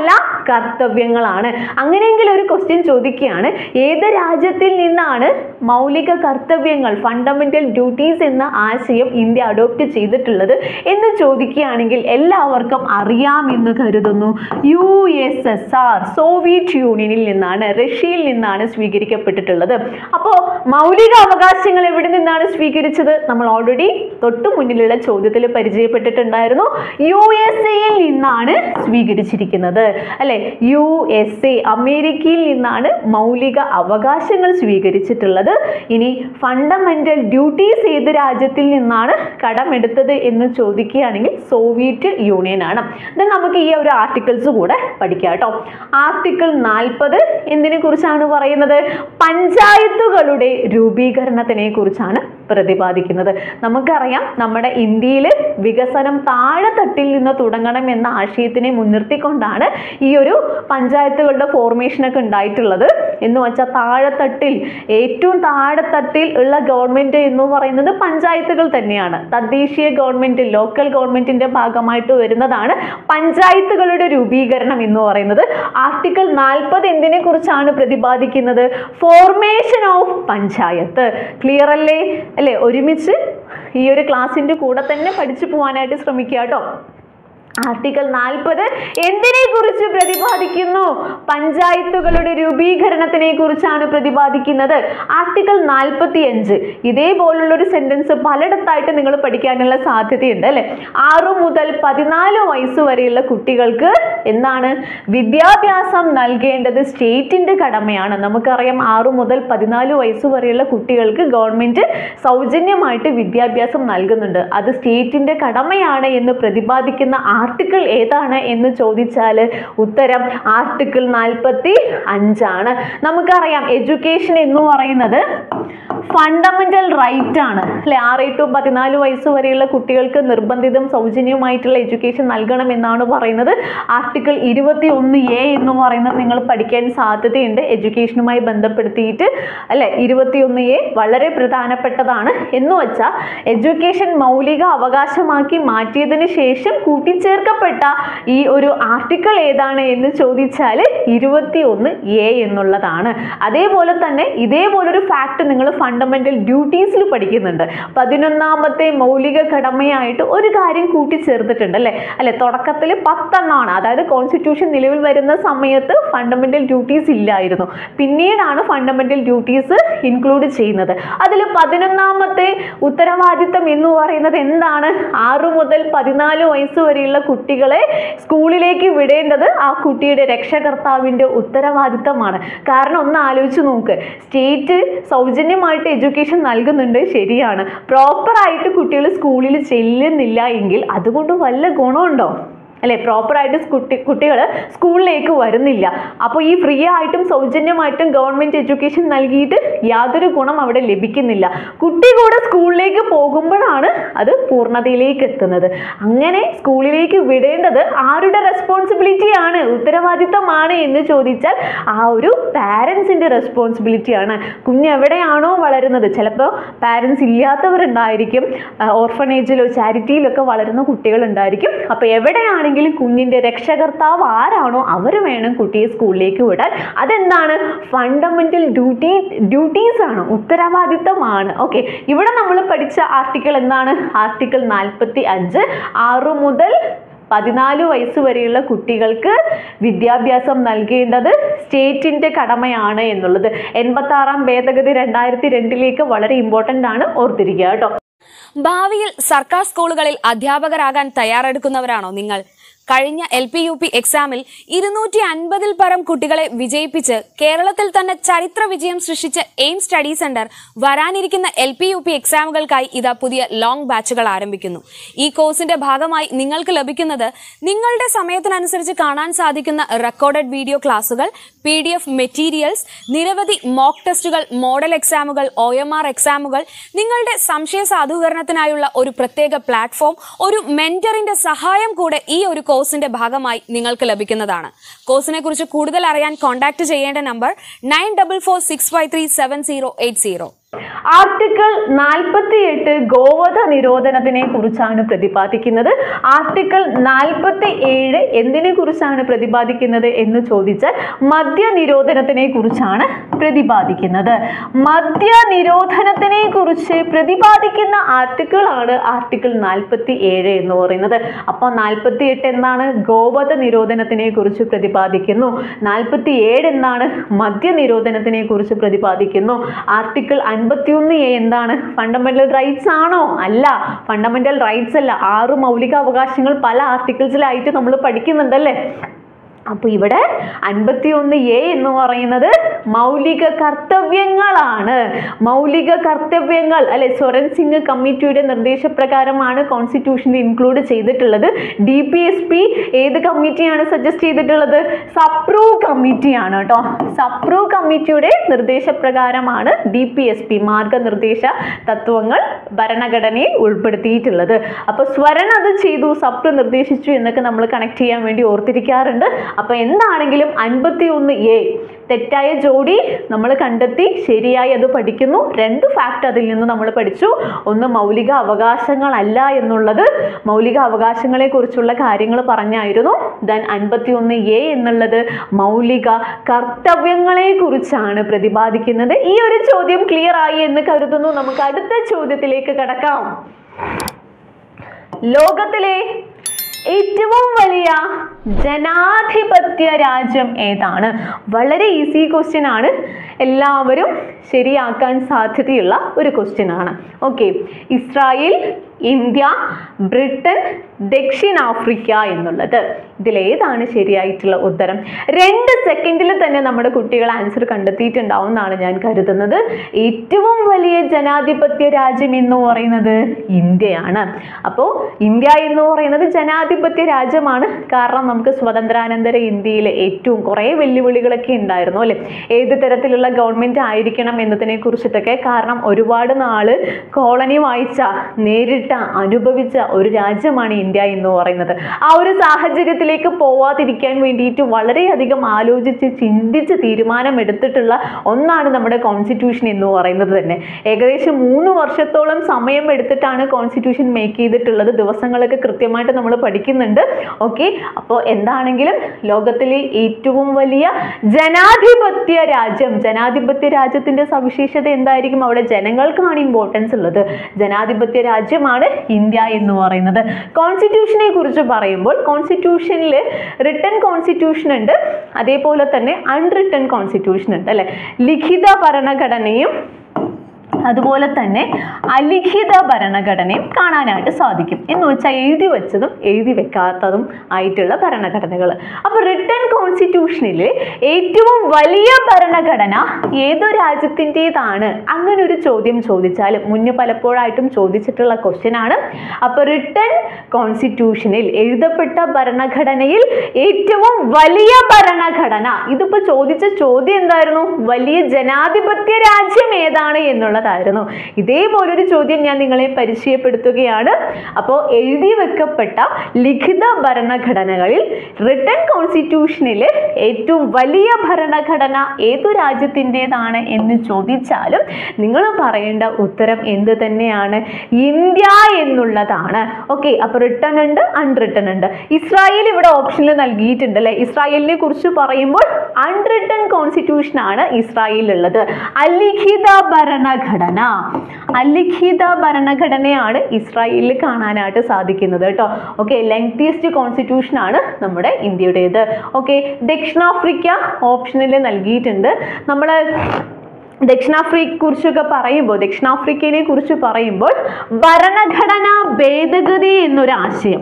കർത്തവ്യങ്ങളാണ് അങ്ങനെയെങ്കിൽ ഒരു ക്വസ്റ്റ്യൻ ചോദിക്കുകയാണ് ഏത് രാജ്യത്തിൽ നിന്നാണ് മൗലിക കർത്തവ്യങ്ങൾ ഫണ്ടമെന്റൽ ഡ്യൂട്ടീസ് എന്ന ആശയം ഇന്ത്യ അഡോപ്റ്റ് ചെയ്തിട്ടുള്ളത് എന്ന് ചോദിക്കുകയാണെങ്കിൽ എല്ലാവർക്കും അറിയാമെന്ന് കരുതുന്നു U S S R Soviet യൂണിയനിൽ നിന്നാണ് റഷ്യയിൽ നിന്നാണ് സ്വീകരിക്കപ്പെട്ടിട്ടുള്ളത് അപ്പോൾ മൗലിക അവകാശങ്ങൾ എവിടെ നിന്നാണ് സ്വീകരിച്ചത് നമ്മൾ ഓൾറെഡി തൊട്ടു മുന്നിലുള്ള ചോദ്യത്തിൽ പരിചയപ്പെട്ടിട്ടുണ്ടായിരുന്നു യു എസ് എയിൽ നിന്നാണ് സ്വീകരിച്ചിരിക്കുന്നത് അല്ലെ യു എസ് എ അമേരിക്കയിൽ നിന്നാണ് മൗലിക അവകാശങ്ങൾ സ്വീകരിച്ചിട്ടുള്ളത് ഇനി ഫണ്ടമെന്റൽ ഡ്യൂട്ടീസ് ഏത് രാജ്യത്തിൽ നിന്നാണ് കടമെടുത്തത് എന്ന് ചോദിക്കുകയാണെങ്കിൽ സോവിയറ്റ് യൂണിയൻ ആണ് ദെൻ നമുക്ക് ഈ ഒരു ആർട്ടിക്കിൾസ് കൂടെ പഠിക്കാം കേട്ടോ ആർട്ടിക്കിൾ നാൽപ്പത് എന്തിനെ കുറിച്ചാണ് പറയുന്നത് പഞ്ചായത്തുകളുടെ രൂപീകരണത്തിനെ കുറിച്ചാണ് പ്രതിപാദിക്കുന്നത് നമുക്കറിയാം നമ്മുടെ ഇന്ത്യയിൽ വികസനം താഴെത്തട്ടിൽ നിന്ന് തുടങ്ങണം എന്ന ആശയത്തിനെ മുൻനിർത്തിക്കൊണ്ടാണ് ഈ ഒരു പഞ്ചായത്തുകളുടെ ഫോർമേഷനൊക്കെ ഉണ്ടായിട്ടുള്ളത് എന്ന് വെച്ചാൽ താഴെത്തട്ടിൽ ഏറ്റവും താഴെത്തട്ടിൽ ഉള്ള ഗവൺമെന്റ് എന്ന് പറയുന്നത് പഞ്ചായത്തുകൾ തന്നെയാണ് തദ്ദേശീയ ഗവൺമെന്റ് ലോക്കൽ ഗവൺമെന്റിന്റെ ഭാഗമായിട്ട് വരുന്നതാണ് പഞ്ചായത്തുകളുടെ രൂപീകരണം എന്ന് പറയുന്നത് ആർട്ടിക്കിൾ നാൽപ്പത് എന്തിനെ കുറിച്ചാണ് പ്രതിപാദിക്കുന്നത് ഫോർമേഷൻ ഓഫ് പഞ്ചായത്ത് ക്ലിയർ അല്ലേ അല്ലേ ഒരുമിച്ച് ഈ ഒരു ക്ലാസ്സിന്റെ കൂടെ തന്നെ പഠിച്ചു പോകാനായിട്ട് ശ്രമിക്കുക കേട്ടോ ആർട്ടിക്കിൾ നാൽപ്പത് എന്തിനെ കുറിച്ച് പ്രതിപാദിക്കുന്നു പഞ്ചായത്തുകളുടെ രൂപീകരണത്തിനെ കുറിച്ചാണ് പ്രതിപാദിക്കുന്നത് ആർട്ടിക്കിൾ നാൽപ്പത്തി അഞ്ച് ഇതേപോലുള്ള ഒരു സെന്റൻസ് പലയിടത്തായിട്ട് നിങ്ങൾ പഠിക്കാനുള്ള സാധ്യതയുണ്ട് അല്ലെ ആറു മുതൽ പതിനാല് വയസ്സ് വരെയുള്ള കുട്ടികൾക്ക് എന്താണ് വിദ്യാഭ്യാസം നൽകേണ്ടത് സ്റ്റേറ്റിന്റെ കടമയാണ് നമുക്കറിയാം ആറു മുതൽ പതിനാല് വയസ്സ് വരെയുള്ള കുട്ടികൾക്ക് ഗവൺമെന്റ് സൗജന്യമായിട്ട് വിദ്യാഭ്യാസം നൽകുന്നുണ്ട് അത് സ്റ്റേറ്റിന്റെ കടമയാണ് എന്ന് പ്രതിപാദിക്കുന്ന ആർട്ടിക്കിൾ ഏതാണ് എന്ന് ചോദിച്ചാൽ ഉത്തരം ആർട്ടിക്കിൾ നാൽപ്പത്തി അഞ്ചാണ് നമുക്കറിയാം എഡ്യൂക്കേഷൻ എന്ന് പറയുന്നത് ഫണ്ടമെന്റൽ റൈറ്റ് ആണ് അല്ലെ ആറ് ടു പതിനാല് വയസ്സ് വരെയുള്ള കുട്ടികൾക്ക് നിർബന്ധിതം സൗജന്യമായിട്ടുള്ള എഡ്യൂക്കേഷൻ നൽകണം എന്നാണ് പറയുന്നത് ആർട്ടിക്കിൾ ഇരുപത്തി ഒന്ന് എ എന്ന് പറയുന്നത് നിങ്ങൾ പഠിക്കാൻ സാധ്യതയുണ്ട് എഡ്യൂക്കേഷനുമായി ബന്ധപ്പെടുത്തിയിട്ട് അല്ലെ ഇരുപത്തി ഒന്ന് എ വളരെ പ്രധാനപ്പെട്ടതാണ് എന്ന് വെച്ചാൽ എഡ്യൂക്കേഷൻ മൗലിക അവകാശമാക്കി മാറ്റിയതിന് ശേഷം കൂട്ടിച്ചേർക്കപ്പെട്ട ഈ ഒരു ആർട്ടിക്കിൾ ഏതാണ് എന്ന് ചോദിച്ചാൽ ഇരുപത്തി ഒന്ന് എ എന്നുള്ളതാണ് അതേപോലെ തന്നെ ഇതേപോലൊരു ഫാക്ട് നിങ്ങൾ ഫണ്ടമെന്റൽ ഡ്യൂട്ടീസിൽ പഠിക്കുന്നുണ്ട് പതിനൊന്നാമത്തെ മൗലിക കടമയായിട്ട് ഒരു കാര്യം കൂട്ടിച്ചേർത്തിട്ടുണ്ട് അല്ലെ അല്ലെ തുടക്കത്തിൽ പത്തെണ്ണമാണ് അതായത് കോൺസ്റ്റിറ്റ്യൂഷൻ നിലവിൽ വരുന്ന സമയത്ത് ഫണ്ടമെന്റൽ ഡ്യൂട്ടീസ് ഇല്ലായിരുന്നു പിന്നീടാണ് ഫണ്ടമെന്റൽ ഡ്യൂട്ടീസ് ഇൻക്ലൂഡ് ചെയ്യുന്നത് അതിൽ പതിനൊന്നാമത്തെ ഉത്തരവാദിത്തം എന്ന് പറയുന്നത് എന്താണ് ആറു മുതൽ പതിനാല് വയസ്സ് വരെയുള്ള കുട്ടികളെ സ്കൂളിലേക്ക് വിടേണ്ടത് ആ കുട്ടിയുടെ രക്ഷകർത്താവിൻ്റെ ഉത്തരവാദിത്തമാണ് കാരണം ഒന്ന് ആലോചിച്ച് നോക്ക് സ്റ്റേറ്റ് സൗജന്യമായിട്ട് എഡ്യൂക്കേഷൻ നൽകുന്നുണ്ട് ശരിയാണ് പ്രോപ്പറായിട്ട് കുട്ടികൾ സ്കൂളിൽ ചെല്ലുന്നില്ല എങ്കിൽ അതുകൊണ്ട് വല്ല ഗുണമുണ്ടോ അല്ലെ പ്രോപ്പറായിട്ട് കുട്ടി കുട്ടികൾ സ്കൂളിലേക്ക് വരുന്നില്ല അപ്പോൾ ഈ ഫ്രീ ആയിട്ടും സൗജന്യമായിട്ടും ഗവൺമെൻറ് എഡ്യൂക്കേഷൻ നൽകിയിട്ട് യാതൊരു ഗുണം അവിടെ ലഭിക്കുന്നില്ല കുട്ടി കൂടെ സ്കൂളിലേക്ക് പോകുമ്പോഴാണ് അത് പൂർണ്ണതയിലേക്ക് എത്തുന്നത് അങ്ങനെ സ്കൂളിലേക്ക് വിടേണ്ടത് ആരുടെ റെസ്പോൺസിബിലിറ്റി ആണ് ഉത്തരവാദിത്തമാണ് എന്ന് ചോദിച്ചാൽ ആ ഒരു പാരൻസിൻ്റെ റെസ്പോൺസിബിലിറ്റി ആണ് കുഞ്ഞ് എവിടെയാണോ വളരുന്നത് ചിലപ്പോൾ പാരൻസ് ഇല്ലാത്തവരുണ്ടായിരിക്കും ഓർഫനേജിലോ ചാരിറ്റിയിലോ ഒക്കെ വളരുന്ന കുട്ടികളുണ്ടായിരിക്കും അപ്പോൾ എവിടെയാണെങ്കിലും കുഞ്ഞിൻ്റെ രക്ഷകർത്താവ് ആരാണോ അവർ വേണം കുട്ടിയെ സ്കൂളിലേക്ക് വിടാൻ അതെന്താണ് ഫണ്ടമെന്റൽ ഡ്യൂട്ടി ഡ്യൂട്ടീസ് ആണ് ഉത്തരവാദിത്തമാണ് ഓക്കെ ഇവിടെ നമ്മൾ പഠിച്ച ആർട്ടിക്കിൾ എന്താണ് ആർട്ടിക്കിൾ നാൽപ്പത്തി അഞ്ച് ആറു മുതൽ പതിനാല് വയസ്സ് വരെയുള്ള കുട്ടികൾക്ക് വിദ്യാഭ്യാസം നൽകേണ്ടത് സ്റ്റേറ്റിൻ്റെ കടമയാണ് എന്നുള്ളത് എൺപത്തി ആറാം ഭേദഗതി രണ്ടായിരത്തി രണ്ടിലേക്ക് വളരെ ഇമ്പോർട്ടൻ്റ് ആണ് ഓർത്തിരിക്കുക കേട്ടോ ഭാവിയിൽ സർക്കാർ സ്കൂളുകളിൽ അധ്യാപകരാകാൻ തയ്യാറെടുക്കുന്നവരാണോ നിങ്ങൾ കഴിഞ്ഞ എൽ പി യു പി എക്സാമിൽ ഇരുന്നൂറ്റി അൻപതിൽ പരം കുട്ടികളെ വിജയിപ്പിച്ച് കേരളത്തിൽ തന്നെ ചരിത്ര വിജയം സൃഷ്ടിച്ച എയിം സ്റ്റഡി സെന്റർ വരാനിരിക്കുന്ന എൽ പി യു പി എക്സാമുകൾക്കായി ഇതാ പുതിയ ലോങ് ബാച്ചുകൾ ആരംഭിക്കുന്നു ഈ കോഴ്സിന്റെ ഭാഗമായി നിങ്ങൾക്ക് ലഭിക്കുന്നത് നിങ്ങളുടെ സമയത്തിനനുസരിച്ച് കാണാൻ സാധിക്കുന്ന റെക്കോർഡഡ് വീഡിയോ ക്ലാസുകൾ പി ഡി എഫ് മെറ്റീരിയൽസ് നിരവധി മോക്ക് ടെസ്റ്റുകൾ മോഡൽ എക്സാമുകൾ ഒ എം ആർ എക്സാമുകൾ നിങ്ങളുടെ സംശയ സാധൂകരണത്തിനായുള്ള ഒരു പ്രത്യേക പ്ലാറ്റ്ഫോം ഒരു മെന്ററിന്റെ സഹായം കൂടെ ഈ ഒരു കോഴ്സിന്റെ ഭാഗമായി നിങ്ങൾക്ക് ലഭിക്കുന്നതാണ് കോഴ്സിനെ കുറിച്ച് കൂടുതൽ അറിയാൻ കോൺടാക്ട് ചെയ്യേണ്ട number nine double four six five three seven zero eight zero article നാൽപ്പത്തി എട്ട് ഗോവധ നിരോധനത്തിനെ കുറിച്ചാണ് പ്രതിപാദിക്കുന്നത് ആർട്ടിക്കിൾ നാൽപ്പത്തി ഏഴ് എന്തിനെ കുറിച്ചാണ് പ്രതിപാദിക്കുന്നത് എന്ന് ചോദിച്ചാൽ മദ്യ നിരോധനത്തിനെ കുറിച്ചാണ് പ്രതിപാദിക്കുന്നത് മദ്യ നിരോധനത്തിനെ കുറിച്ച് പ്രതിപാദിക്കുന്ന ആർട്ടിക്കിൾ ആണ് ആർട്ടിക്കിൾ നാൽപ്പത്തി ഏഴ് എന്ന് പറയുന്നത് അപ്പോൾ നാൽപ്പത്തി എട്ട് എന്താണ് ഗോവധ നിരോധനത്തിനെ കുറിച്ച് പ്രതിപാദിക്കുന്നു നാൽപ്പത്തി ഏഴ് എന്താണ് മദ്യ നിരോധനത്തിനെ കുറിച്ച് പ്രതിപാദിക്കുന്നു ആർട്ടിക്കിൾ അൻപത്തിയൊന്ന് എ എന്താണ് ഫണ്ടമെന്റൽ റൈറ്റ്സ് ആണോ അല്ല ഫണ്ടമെന്റൽ റൈറ്റ്സ് അല്ല ആറ് മൗലിക അവകാശങ്ങൾ പല ആർട്ടിക്കിൾസിലായിട്ട് നമ്മൾ പഠിക്കുന്നുണ്ടല്ലേ അപ്പോൾ ഇവിടെ അൻപത്തി ഒന്ന് എ എന്ന് പറയുന്നത് മൗലിക കർത്തവ്യങ്ങളാണ് മൗലിക കർത്തവ്യങ്ങൾ അല്ലെ സ്വരൻ സിംഗ് കമ്മിറ്റിയുടെ നിർദ്ദേശപ്രകാരമാണ് കോൺസ്റ്റിറ്റ്യൂഷനിൽ ഇൻക്ലൂഡ് ചെയ്തിട്ടുള്ളത് ഡി പി എസ് പി ഏത് കമ്മിറ്റിയാണ് സജസ്റ്റ് ചെയ്തിട്ടുള്ളത് സപ്രൂവ് കമ്മിറ്റിയാണ് കേട്ടോ സപ്രൂവ് കമ്മിറ്റിയുടെ നിർദ്ദേശപ്രകാരമാണ് ഡി പി എസ് പി മാർഗനിർദ്ദേശ തത്വങ്ങൾ ഭരണഘടനയിൽ ഉൾപ്പെടുത്തിയിട്ടുള്ളത് അപ്പോൾ സ്വരൻ അത് ചെയ്തു സപ്രു നിർദ്ദേശിച്ചു എന്നൊക്കെ നമ്മൾ കണക്ട് ചെയ്യാൻ വേണ്ടി ഓർത്തിരിക്കാറുണ്ട് അപ്പോൾ എന്താണെങ്കിലും അൻപത്തി ഒന്ന് എ തെറ്റായ ജോഡി നമ്മൾ കണ്ടെത്തി ശരിയായി അത് പഠിക്കുന്നു രണ്ട് ഫാക്ട് അതിൽ നിന്ന് നമ്മൾ പഠിച്ചു ഒന്ന് മൗലിക അവകാശങ്ങളല്ല എന്നുള്ളത് മൗലിക അവകാശങ്ങളെ കുറിച്ചുള്ള കാര്യങ്ങൾ പറഞ്ഞായിരുന്നു ദെൻ അൻപത്തി ഒന്ന് എ എന്നുള്ളത് മൗലിക കർത്തവ്യങ്ങളെ കുറിച്ചാണ് പ്രതിപാദിക്കുന്നത് ഈ ഒരു ചോദ്യം ക്ലിയർ ആയി എന്ന് കരുതുന്നു നമുക്ക് അടുത്ത ചോദ്യത്തിലേക്ക് കടക്കാം ലോകത്തിലെ ഏറ്റവും വലിയ ജനാധിപത്യ രാജ്യം ഏതാണ് വളരെ ഈസി ക്വസ്റ്റ്യൻ ആണ് എല്ലാവരും ശരിയാക്കാൻ സാധ്യതയുള്ള ഒരു ക്വസ്റ്റ്യൻ ആണ് ഓക്കെ ഇസ്രായേൽ ഇന്ത്യ ബ്രിട്ടൻ ദക്ഷിണാഫ്രിക്ക എന്നുള്ളത് ഇതിലേതാണ് ശരിയായിട്ടുള്ള ഉത്തരം രണ്ട് സെക്കൻഡിൽ തന്നെ നമ്മുടെ കുട്ടികൾ ആൻസർ കണ്ടെത്തിയിട്ടുണ്ടാവും എന്നാണ് ഞാൻ കരുതുന്നത് ഏറ്റവും വലിയ ജനാധിപത്യ രാജ്യം എന്ന് പറയുന്നത് ഇന്ത്യയാണ് അപ്പോൾ ഇന്ത്യ എന്ന് പറയുന്നത് ജനാധിപത്യ രാജ്യമാണ് കാരണം നമുക്ക് സ്വതന്ത്രാനന്തര ഇന്ത്യയിൽ ഏറ്റവും കുറേ വെല്ലുവിളികളൊക്കെ ഉണ്ടായിരുന്നു അല്ലേ ഏത് തരത്തിലുള്ള ഗവൺമെൻറ് ആയിരിക്കണം എന്നതിനെ കുറിച്ചിട്ടൊക്കെ കാരണം ഒരുപാട് നാള് കോളനി വായിച്ച നേരിട്ട അനുഭവിച്ച ഒരു രാജ്യമാണ് ഇന്ത്യ എന്ന് പറയുന്നത് ആ ഒരു സാഹചര്യത്തിലേക്ക് പോവാതിരിക്കാൻ വേണ്ടിയിട്ട് വളരെയധികം ആലോചിച്ച് ചിന്തിച്ച് തീരുമാനമെടുത്തിട്ടുള്ള ഒന്നാണ് നമ്മുടെ കോൺസ്റ്റിറ്റ്യൂഷൻ എന്ന് പറയുന്നത് തന്നെ ഏകദേശം മൂന്ന് വർഷത്തോളം സമയം എടുത്തിട്ടാണ് കോൺസ്റ്റിറ്റ്യൂഷൻ മേക്ക് ചെയ്തിട്ടുള്ളത് ദിവസങ്ങളൊക്കെ കൃത്യമായിട്ട് നമ്മൾ പഠിക്കുന്നുണ്ട് ഓക്കെ അപ്പോൾ എന്താണെങ്കിലും ലോകത്തിലെ ഏറ്റവും വലിയ ജനാധിപത്യ രാജ്യം ജനാധിപത്യ രാജ്യത്തിന്റെ സവിശേഷത എന്തായിരിക്കും അവിടെ ജനങ്ങൾക്കാണ് ഇമ്പോർട്ടൻസ് ഉള്ളത് ജനാധിപത്യ രാജ്യമാണ് ഇന്ത്യ എന്ന് പറയുന്നത് കോൺസ്റ്റിറ്റ്യൂഷനെ കുറിച്ച് പറയുമ്പോൾ കോൺസ്റ്റിറ്റ്യൂഷനിൽ റിട്ടൺ കോൺസ്റ്റിറ്റ്യൂഷൻ ഉണ്ട് അതേപോലെ തന്നെ അൺറിട്ടൺ കോൺസ്റ്റിറ്റ്യൂഷൻ ഉണ്ട് അല്ലെ ലിഖിത ഭരണഘടനയും അതുപോലെ തന്നെ അലിഖിത ഭരണഘടനയും കാണാനായിട്ട് സാധിക്കും എന്ന് വെച്ചാൽ എഴുതി വെച്ചതും എഴുതി വെക്കാത്തതും ആയിട്ടുള്ള ഭരണഘടനകൾ അപ്പോൾ റിട്ടൺ കോൺസ്റ്റിറ്റ്യൂഷനിൽ ഏറ്റവും വലിയ ഭരണഘടന ഏതു രാജ്യത്തിൻ്റെതാണ് അങ്ങനെ ഒരു ചോദ്യം ചോദിച്ചാൽ മുന്നേ പലപ്പോഴായിട്ടും ചോദിച്ചിട്ടുള്ള ക്വസ്റ്റ്യൻ ആണ് അപ്പോൾ റിട്ടൺ കോൺസ്റ്റിറ്റ്യൂഷനിൽ എഴുതപ്പെട്ട ഭരണഘടനയിൽ ഏറ്റവും വലിയ ഭരണഘടന ഇതിപ്പോൾ ചോദിച്ച ചോദ്യം എന്തായിരുന്നു വലിയ ജനാധിപത്യ രാജ്യം ഏതാണ് എന്നുള്ളതായിരുന്നു ഇതേപോലൊരു ചോദ്യം ഞാൻ നിങ്ങളെ പരിചയപ്പെടുത്തുകയാണ് അപ്പോൾ എഴുതി വെക്കപ്പെട്ട ലിഖിത ഭരണഘടനകളിൽ റിട്ടൺ കോൺസ്റ്റിറ്റ്യൂഷനിൽ ഏറ്റവും വലിയ ഭരണഘടന ഏതു രാജ്യത്തിൻ്റെതാണ് എന്ന് ചോദിച്ചാലും നിങ്ങൾ പറയേണ്ട ഉത്തരം എന്ത് തന്നെയാണ് ഇന്ത്യ എന്നുള്ളതാണ് ഓക്കെ അപ്പോൾ റിട്ടൺ ഉണ്ട് അൺറിട്ടൺ ഉണ്ട് ഇസ്രായേൽ ഇവിടെ ഓപ്ഷനിൽ നൽകിയിട്ടുണ്ട് അല്ലേ ഇസ്രായേലിനെ കുറിച്ച് പറയുമ്പോൾ അൺറിട്ടൺ കോൺസ്റ്റിറ്റ്യൂഷൻ ആണ് ഇസ്രായേലിലുള്ളത് അലിഖിത ഭരണഘടന അലിഖിത ഭരണഘടനയാണ് ഇസ്രായേലിൽ കാണാനായിട്ട് സാധിക്കുന്നത് കേട്ടോ ഓക്കെ ലെങ്തിയസ്റ്റ് കോൺസ്റ്റിറ്റ്യൂഷൻ ആണ് നമ്മുടെ ഇന്ത്യയുടേത് ഓക്കെ ദക്ഷിണാഫ്രിക്ക ഓപ്ഷനിൽ നൽകിയിട്ടുണ്ട് നമ്മൾ ദക്ഷിണാഫ്രിക്കയെ കുറിച്ചൊക്കെ പറയുമ്പോൾ ദക്ഷിണാഫ്രിക്കയെ കുറിച്ച് പറയുമ്പോൾ ഭരണഘടനാ ഭേദഗതി എന്നൊരു ആശയം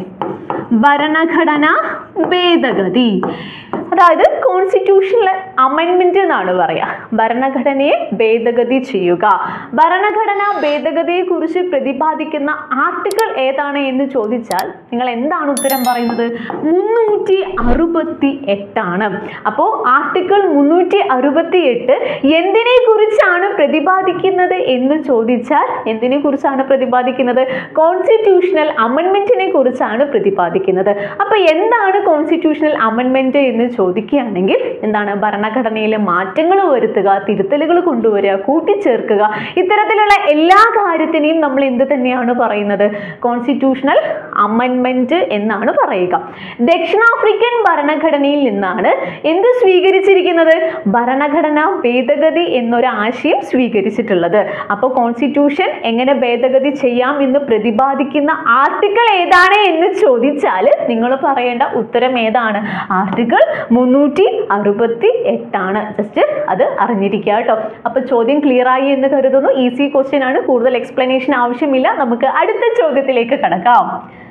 ഭരണഘടന ഭേദഗതി അതായത് കോൺസ്റ്റിറ്റ്യൂഷണൽ അമെൻമെന്റ് എന്നാണ് പറയുക ഭരണഘടനയെ ഭേദഗതി ചെയ്യുക ഭരണഘടനാ ഭേദഗതിയെ കുറിച്ച് പ്രതിപാദിക്കുന്ന ആർട്ടിക്കിൾ ഏതാണ് എന്ന് ചോദിച്ചാൽ നിങ്ങൾ എന്താണ് ഉത്തരം പറയുന്നത് മുന്നൂറ്റി അറുപത്തി എട്ടാണ് അപ്പോൾ ആർട്ടിക്കിൾ മുന്നൂറ്റി അറുപത്തി എട്ട് എന്തിനെ കുറിച്ചാണ് പ്രതിപാദിക്കുന്നത് എന്ന് ചോദിച്ചാൽ എന്തിനെ കുറിച്ചാണ് പ്രതിപാദിക്കുന്നത് കോൺസ്റ്റിറ്റ്യൂഷണൽ അമെൻമെന്റിനെ കുറിച്ചാണ് പ്രതിപാദിക്കുന്നത് അപ്പോൾ എന്താണ് കോൺസ്റ്റിറ്റ്യൂഷണൽ അമെൻമെന്റ് എന്ന് ചോദിച്ചാൽ ചോദിക്കുകയാണെങ്കിൽ എന്താണ് ഭരണഘടനയിലെ മാറ്റങ്ങൾ വരുത്തുക തിരുത്തലുകൾ കൊണ്ടുവരിക കൂട്ടിച്ചേർക്കുക ഇത്തരത്തിലുള്ള എല്ലാ കാര്യത്തിനെയും നമ്മൾ എന്ത് തന്നെയാണ് പറയുന്നത് കോൺസ്റ്റിറ്റ്യൂഷണൽ അമെൻമെന്റ് എന്നാണ് പറയുക ദക്ഷിണാഫ്രിക്കൻ ഭരണഘടനയിൽ നിന്നാണ് എന്ത് സ്വീകരിച്ചിരിക്കുന്നത് ഭരണഘടനാ ഭേദഗതി എന്നൊരു ആശയം സ്വീകരിച്ചിട്ടുള്ളത് അപ്പോൾ കോൺസ്റ്റിറ്റ്യൂഷൻ എങ്ങനെ ഭേദഗതി ചെയ്യാം എന്ന് പ്രതിപാദിക്കുന്ന ആർട്ടിക്കിൾ ഏതാണ് എന്ന് ചോദിച്ചാൽ നിങ്ങൾ പറയേണ്ട ഉത്തരം ഏതാണ് ആർട്ടിക്കിൾ മുന്നൂറ്റി അറുപത്തി എട്ടാണ് ജസ്റ്റ് അത് അറിഞ്ഞിരിക്കുക കേട്ടോ അപ്പൊ ചോദ്യം ക്ലിയർ ആയി എന്ന് കരുതുന്നു ഈസി ക്വസ്റ്റ്യൻ ആണ് കൂടുതൽ എക്സ്പ്ലനേഷൻ ആവശ്യമില്ല നമുക്ക് അടുത്ത ചോദ്യത്തിലേക്ക് കടക്കാം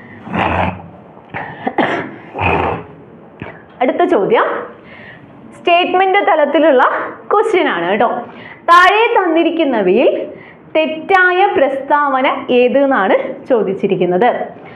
അടുത്ത ചോദ്യം സ്റ്റേറ്റ്മെന്റ് തലത്തിലുള്ള ക്വസ്റ്റ്യൻ ആണ് കേട്ടോ താഴെ തന്നിരിക്കുന്നവയിൽ തെറ്റായ പ്രസ്താവന ഏത് എന്നാണ് ചോദിച്ചിരിക്കുന്നത്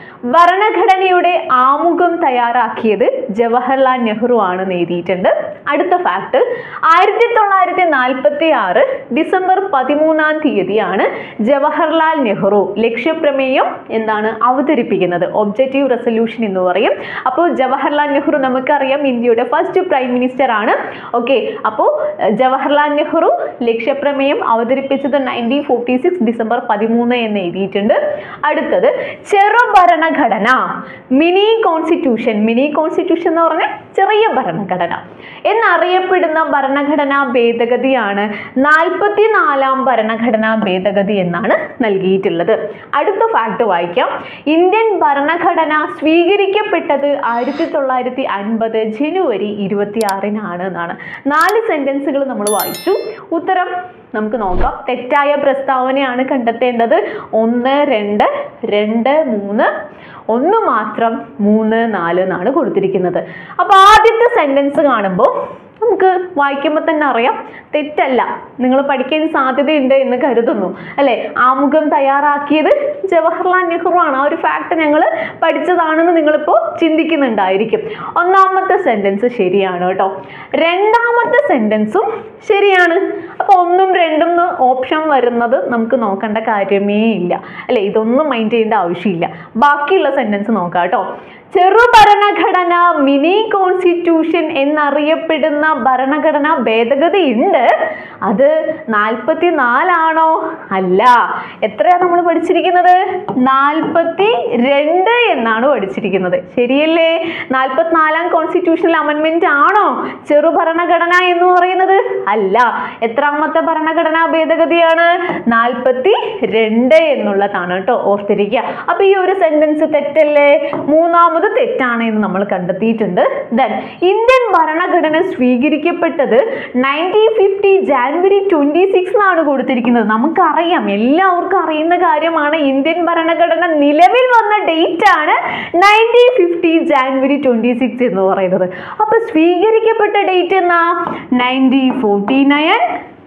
ഭരണഘടനയുടെ ആമുഖം തയ്യാറാക്കിയത് ജവഹർലാൽ നെഹ്റു ആണെന്ന് എഴുതിയിട്ടുണ്ട് അടുത്ത ഫാക്ട് ആയിരത്തി തൊള്ളായിരത്തി നാൽപ്പത്തി ആറ് ഡിസംബർ പതിമൂന്നാം തീയതിയാണ് ജവഹർലാൽ നെഹ്റു ലക്ഷ്യപ്രമേയം എന്താണ് അവതരിപ്പിക്കുന്നത് ഒബ്ജക്റ്റീവ് റെസൊല്യൂഷൻ എന്ന് പറയും അപ്പോൾ ജവഹർലാൽ നെഹ്റു നമുക്കറിയാം ഇന്ത്യയുടെ ഫസ്റ്റ് പ്രൈം മിനിസ്റ്റർ ആണ് ഓക്കെ അപ്പോൾ ജവഹർലാൽ നെഹ്റു ലക്ഷ്യപ്രമേയം അവതരിപ്പിച്ചത് നയൻറ്റീൻ ഫോർട്ടി സിക്സ് ഡിസംബർ പതിമൂന്ന് എന്ന് എഴുതിയിട്ടുണ്ട് അടുത്തത് ചെറു ഭരണഘടന മിനി കോൺസ്റ്റിറ്റ്യൂഷൻ മിനി കോൺസ്റ്റിറ്റ്യൂഷൻ എന്ന് പറഞ്ഞാൽ ചെറിയ ഭരണഘടന എന്നറിയപ്പെടുന്ന ഭരണഘടനാ ഭേദഗതിയാണ് നാൽപ്പത്തി നാലാം ഭരണഘടനാ ഭേദഗതി എന്നാണ് നൽകിയിട്ടുള്ളത് അടുത്ത ഫാക്ട് വായിക്കാം ഇന്ത്യൻ ഭരണഘടന സ്വീകരിക്കപ്പെട്ടത് ആയിരത്തി തൊള്ളായിരത്തി അൻപത് ജനുവരി ഇരുപത്തി ആറിനാണ് എന്നാണ് നാല് സെന്റൻസുകൾ നമ്മൾ വായിച്ചു ഉത്തരം നമുക്ക് നോക്കാം തെറ്റായ പ്രസ്താവനയാണ് കണ്ടെത്തേണ്ടത് ഒന്ന് രണ്ട് രണ്ട് മൂന്ന് ഒന്ന് മാത്രം മൂന്ന് നാല് എന്നാണ് കൊടുത്തിരിക്കുന്നത് അപ്പോൾ ആദ്യത്തെ സെന്റൻസ് കാണുമ്പോൾ നമുക്ക് വായിക്കുമ്പോൾ തന്നെ അറിയാം തെറ്റല്ല നിങ്ങൾ പഠിക്കാൻ സാധ്യതയുണ്ട് എന്ന് കരുതുന്നു അല്ലെ ആമുഖം തയ്യാറാക്കിയത് ജവഹർലാൽ നെഹ്റു ആണ് ആ ഒരു ഫാക്ട് ഞങ്ങൾ പഠിച്ചതാണെന്ന് നിങ്ങളിപ്പോൾ ചിന്തിക്കുന്നുണ്ടായിരിക്കും ഒന്നാമത്തെ സെന്റൻസ് ശരിയാണ് കേട്ടോ രണ്ടാമത്തെ സെന്റൻസും ശരിയാണ് അപ്പോൾ ഒന്നും രണ്ടും ഓപ്ഷൻ വരുന്നത് നമുക്ക് നോക്കേണ്ട കാര്യമേ ഇല്ല അല്ലെ ഇതൊന്നും മൈൻഡ് ചെയ്യേണ്ട ആവശ്യമില്ല ബാക്കിയുള്ള സെന്റൻസ് നോക്കാം കേട്ടോ ചെറു ഭരണഘടന മിനി കോൺസ്റ്റിറ്റ്യൂഷൻ എന്നറിയപ്പെടുന്ന ഭരണഘടനാ ഭേദഗതി ഉണ്ട് അത് നാൽപ്പത്തി നാലാണോ അല്ല എത്രയാ നമ്മൾ പഠിച്ചിരിക്കുന്നത് നാൽപ്പത്തി രണ്ട് എന്നാണ് പഠിച്ചിരിക്കുന്നത് ശരിയല്ലേ നാൽപ്പത്തിനാലാം കോൺസ്റ്റിറ്റ്യൂഷണൽ അമെൻമെന്റ് ആണോ ചെറു ഭരണഘടന എന്ന് പറയുന്നത് അല്ല എത്രാമത്തെ ഭരണഘടനാ ഭേദഗതിയാണ് നാൽപ്പത്തി രണ്ട് എന്നുള്ളതാണ് കേട്ടോ ഓർത്തിരിക്കുക അപ്പൊ ഈ ഒരു സെന്റൻസ് തെറ്റല്ലേ മൂന്നാമത് തെറ്റാണ് എന്ന് നമ്മൾ കണ്ടെത്തിയിട്ടുണ്ട് ദെൻ ഇന്ത്യൻ ഭരണഘടന സ്വീകരിക്കപ്പെട്ടത് nineteen fifty January twenty six എന്നാണ് കൊടുത്തിരിക്കുന്നത് നമുക്കറിയാം എല്ലാവർക്കും അറിയുന്ന കാര്യമാണ് ഇന്ത്യൻ ഭരണഘടന നിലവിൽ വന്ന ഡേറ്റ് ആണ് nineteen fifty January twenty six എന്ന് പറയുന്നത് അപ്പൊ സ്വീകരിക്കപ്പെട്ട ഡേറ്റ് എന്നാ നയൻറ്റീൻ ഫോർട്ടി നയൻ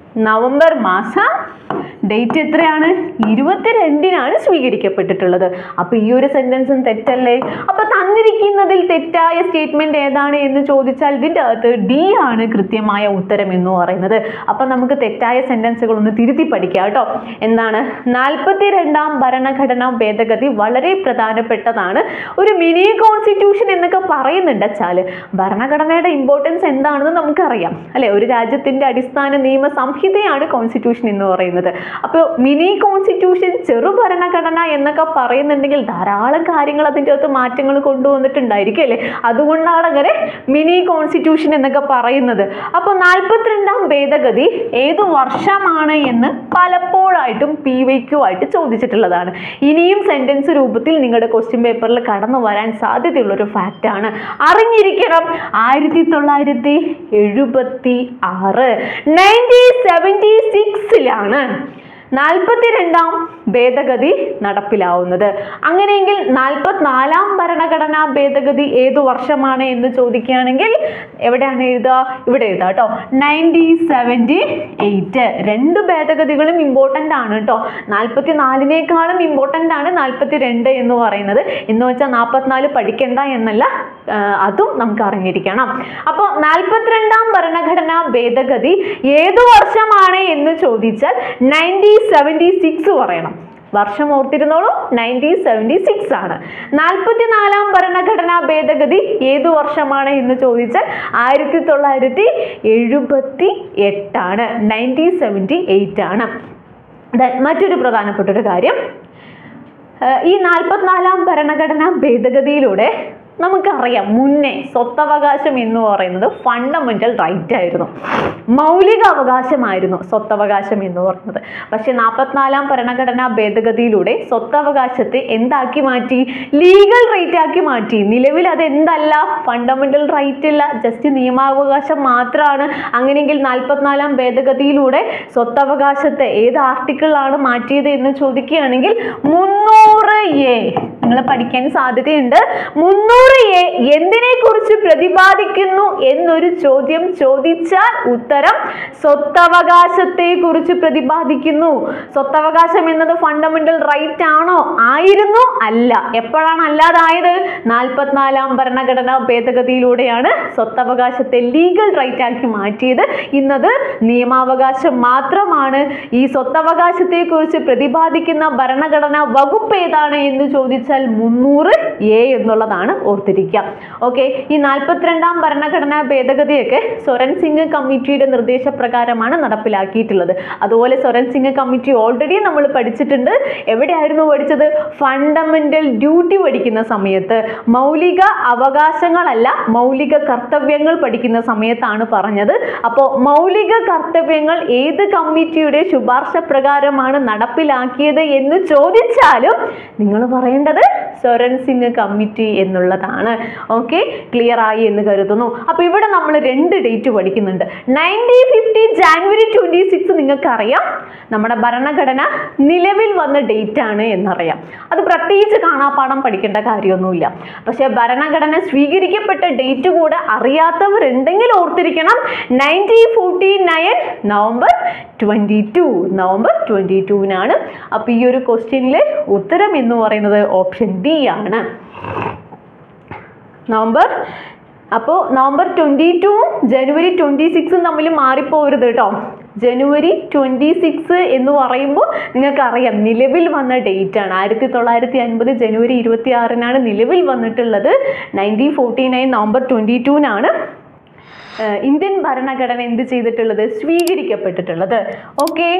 നവംബർ മാസം ഡേറ്റ് എത്രയാണ് ഇരുപത്തിരണ്ടിനാണ് സ്വീകരിക്കപ്പെട്ടിട്ടുള്ളത് അപ്പൊ ഈ ഒരു സെന്റൻസും തെറ്റല്ലേ അപ്പൊ തന്നിരിക്കുന്നതിൽ തെറ്റായ സ്റ്റേറ്റ്മെന്റ് ഏതാണ് എന്ന് ചോദിച്ചാൽ ഇതിന്റെ അകത്ത് ഡി ആണ് കൃത്യമായ ഉത്തരം എന്ന് പറയുന്നത് അപ്പൊ നമുക്ക് തെറ്റായ സെന്റൻസുകൾ ഒന്ന് തിരുത്തി പഠിക്കാം കേട്ടോ എന്താണ് നാൽപ്പത്തി രണ്ടാം ഭരണഘടനാ ഭേദഗതി വളരെ പ്രധാനപ്പെട്ടതാണ് ഒരു മിനി കോൺസ്റ്റിറ്റ്യൂഷൻ എന്നൊക്കെ പറയുന്നുണ്ട് വെച്ചാല് ഭരണഘടനയുടെ ഇമ്പോർട്ടൻസ് എന്താണെന്ന് നമുക്കറിയാം അല്ലെ ഒരു രാജ്യത്തിന്റെ അടിസ്ഥാന നിയമ സംഹിതയാണ് കോൺസ്റ്റിറ്റ്യൂഷൻ എന്ന് പറയുന്നത് അപ്പോൾ മിനി കോൺസ്റ്റിറ്റ്യൂഷൻ ചെറു ഭരണഘടന എന്നൊക്കെ പറയുന്നുണ്ടെങ്കിൽ ധാരാളം കാര്യങ്ങൾ അതിൻ്റെ അകത്ത് മാറ്റങ്ങൾ കൊണ്ടുവന്നിട്ടുണ്ടായിരിക്കും അല്ലേ അതുകൊണ്ടാണ് അങ്ങനെ മിനി കോൺസ്റ്റിറ്റ്യൂഷൻ എന്നൊക്കെ പറയുന്നത് അപ്പോൾ നാൽപ്പത്തിരണ്ടാം ഭേദഗതി ഏതു വർഷമാണ് എന്ന് പലപ്പോഴായിട്ടും പി വൈക്യു ആയിട്ട് ചോദിച്ചിട്ടുള്ളതാണ് ഇനിയും സെന്റൻസ് രൂപത്തിൽ നിങ്ങളുടെ ക്വസ്റ്റ്യൻ പേപ്പറിൽ കടന്നു വരാൻ സാധ്യതയുള്ള ഒരു ഫാക്റ്റാണ് അറിഞ്ഞിരിക്കണം ആയിരത്തി തൊള്ളായിരത്തി എഴുപത്തി ആറ് നയൻറ്റീൻ സെവൻറ്റി സിക്സിലാണ് നാൽപ്പത്തിരണ്ടാം ഭേദഗതി നടപ്പിലാവുന്നത് അങ്ങനെയെങ്കിൽ നാൽപ്പത്തിനാലാം ഭരണഘടനാ ഭേദഗതി ഏതു വർഷമാണ് എന്ന് ചോദിക്കുകയാണെങ്കിൽ എവിടെയാണ് എഴുതുക ഇവിടെ എഴുതുക കേട്ടോ നയൻറ്റീൻ സെവൻറ്റി എയ്റ്റ് രണ്ട് ഭേദഗതികളും ഇമ്പോർട്ടൻ്റ് ആണ് കേട്ടോ നാൽപ്പത്തി നാലിനേക്കാളും ഇമ്പോർട്ടൻ്റ് ആണ് നാൽപ്പത്തി രണ്ട് എന്ന് പറയുന്നത് എന്ന് വെച്ചാൽ നാൽപ്പത്തിനാല് പഠിക്കണ്ട എന്നല്ല ആ, അതും നമുക്ക് അറിഞ്ഞിരിക്കണം അപ്പോൾ നാൽപ്പത്തിരണ്ടാം ഭരണഘടനാ ഭേദഗതി ഏതു വർഷമാണ് എന്ന് ചോദിച്ചാൽ നയൻറ്റീൻ സെവൻറ്റി സിക്സ് പറയണം വർഷം ഓർത്തിരുന്നോളൂ നയൻറ്റീൻ സെവൻറ്റി സിക്സ് ആണ് നാൽപ്പത്തിനാലാം ഭരണഘടനാ ഭേദഗതി ഏതു വർഷമാണ് എന്ന് ചോദിച്ചാൽ ആയിരത്തി തൊള്ളായിരത്തി എഴുപത്തി എട്ടാണ് നയൻറ്റീൻ സെവൻറ്റി എയ്റ്റ് ആണ് Then മറ്റൊരു പ്രധാനപ്പെട്ട ഒരു കാര്യം ഏഹ് ഈ നാൽപ്പത്തിനാലാം ഭരണഘടനാ ഭേദഗതിയിലൂടെ നമുക്കറിയാം മുന്നേ സ്വത്തവകാശം എന്ന് പറയുന്നത് ഫണ്ടമെന്റൽ റൈറ്റ് ആയിരുന്നു മൗലിക അവകാശമായിരുന്നു സ്വത്തവകാശം എന്ന് പറയുന്നത് പക്ഷെ നാൽപ്പത്തിനാലാം ഭരണഘടനാ ഭേദഗതിയിലൂടെ സ്വത്തവകാശത്തെ എന്താക്കി മാറ്റി ലീഗൽ റൈറ്റ് ആക്കി മാറ്റി നിലവിൽ അത് എന്തല്ല ഫണ്ടമെന്റൽ റൈറ്റ് ഇല്ല ജസ്റ്റ് നിയമാവകാശം മാത്രമാണ് അങ്ങനെയെങ്കിൽ നാൽപ്പത്തിനാലാം ഭേദഗതിയിലൂടെ സ്വത്തവകാശത്തെ ഏത് ആർട്ടിക്കിളാണ് മാറ്റിയത് എന്ന് ചോദിക്കുകയാണെങ്കിൽ മുന്നൂറ് എ നിങ്ങൾ പഠിക്കാൻ സാധ്യതയുണ്ട് മുന്നൂറ് എ എന്തിനെ കുറിച്ച് പ്രതിപാദിക്കുന്നു എന്നൊരു ചോദ്യം ചോദിച്ചാൽ ഉത്തരം സ്വത്തവകാശത്തെ കുറിച്ച് പ്രതിപാദിക്കുന്നു സ്വത്തവകാശം എന്നത് ഫണ്ടമെന്റൽ റൈറ്റ് ആണോ ആയിരുന്നു അല്ല എപ്പോഴാണ് അല്ലാതായത് നാൽപ്പത്തിനാലാം ഭരണഘടനാ ഭേദഗതിയിലൂടെയാണ് സ്വത്തവകാശത്തെ ലീഗൽ റൈറ്റ് ആക്കി മാറ്റിയത് ഇന്നത് നിയമാവകാശം മാത്രമാണ് ഈ സ്വത്തവകാശത്തെ കുറിച്ച് പ്രതിപാദിക്കുന്ന ഭരണഘടനാ വകുപ്പ് ഏതാണ് എന്ന് ചോദിച്ചാൽ മുന്നൂറ് എ എന്നുള്ളതാണ് ഓർത്തിരിക്കുക ഓക്കെ ഈ നാൽപ്പത്തിരണ്ടാം ഭരണഘടനാ ഭേദഗതിയൊക്കെ സ്വരൻ സിംഗ് കമ്മിറ്റിയുടെ നിർദ്ദേശപ്രകാരമാണ് നടപ്പിലാക്കിയിട്ടുള്ളത് അതുപോലെ സ്വരൻ സിംഗ് കമ്മിറ്റി ഓൾറെഡി നമ്മൾ പഠിച്ചിട്ടുണ്ട് എവിടെയായിരുന്നു പഠിച്ചത് ഫണ്ടമെന്റൽ ഡ്യൂട്ടി പഠിക്കുന്ന സമയത്ത് മൗലിക അവകാശങ്ങളല്ല മൗലിക കർത്തവ്യങ്ങൾ പഠിക്കുന്ന സമയത്താണ് പറഞ്ഞത് അപ്പോൾ മൗലിക കർത്തവ്യങ്ങൾ ഏത് കമ്മിറ്റിയുടെ ശുപാർശ പ്രകാരമാണ് നടപ്പിലാക്കിയത് എന്ന് ചോദിച്ചാലും നിങ്ങൾ പറയേണ്ടത് സ്വരൻ സിംഗ് കമ്മിറ്റി എന്നുള്ളതാണ് ഓക്കെ ക്ലിയർ ആയി എന്ന് കരുതുന്നു അപ്പോൾ ഇവിടെ നമ്മൾ രണ്ട് ഡേറ്റ് പഠിക്കുന്നുണ്ട് nineteen fifty January twenty six നിങ്ങൾക്കറിയാം നമ്മുടെ ഭരണഘടന നിലവിൽ വന്ന ഡേറ്റ് ആണ് എന്നറിയാം അത് പ്രത്യേകിച്ച് കാണാപ്പാഠം പഠിക്കേണ്ട കാര്യമൊന്നുമില്ല പക്ഷേ ഭരണഘടന സ്വീകരിക്കപ്പെട്ട ഡേറ്റ് കൂടെ അറിയാത്തവരുണ്ടെങ്കിൽ ഓർത്തിരിക്കണം nineteen forty nine November twenty two November twenty ടൂവിനാണ് അപ്പോൾ ഈ ഒരു ക്വസ്റ്റ്യനിൽ ഉത്തരം എന്ന് പറയുന്നത് ഓപ്ഷൻ ഡി ആണ് നവംബർ അപ്പോൾ നവംബർ ട്വൻറ്റി ടൂവും ജനുവരി ട്വൻറ്റി സിക്സും തമ്മിൽ മാറിപ്പോരുത് കേട്ടോ ജനുവരി ട്വൻറ്റി സിക്സ് എന്ന് പറയുമ്പോൾ നിങ്ങൾക്കറിയാം നിലവിൽ വന്ന ഡേറ്റ് ആണ് ആയിരത്തി തൊള്ളായിരത്തി അൻപത് ജനുവരി ഇരുപത്തി ആറിനാണ് നിലവിൽ വന്നിട്ടുള്ളത് nineteen forty nine November twenty ടൂവിനാണ് ഇന്ത്യൻ ഭരണഘടന എന്ത് ചെയ്തിട്ടുള്ളത് സ്വീകരിക്കപ്പെട്ടിട്ടുള്ളത് ഓക്കെ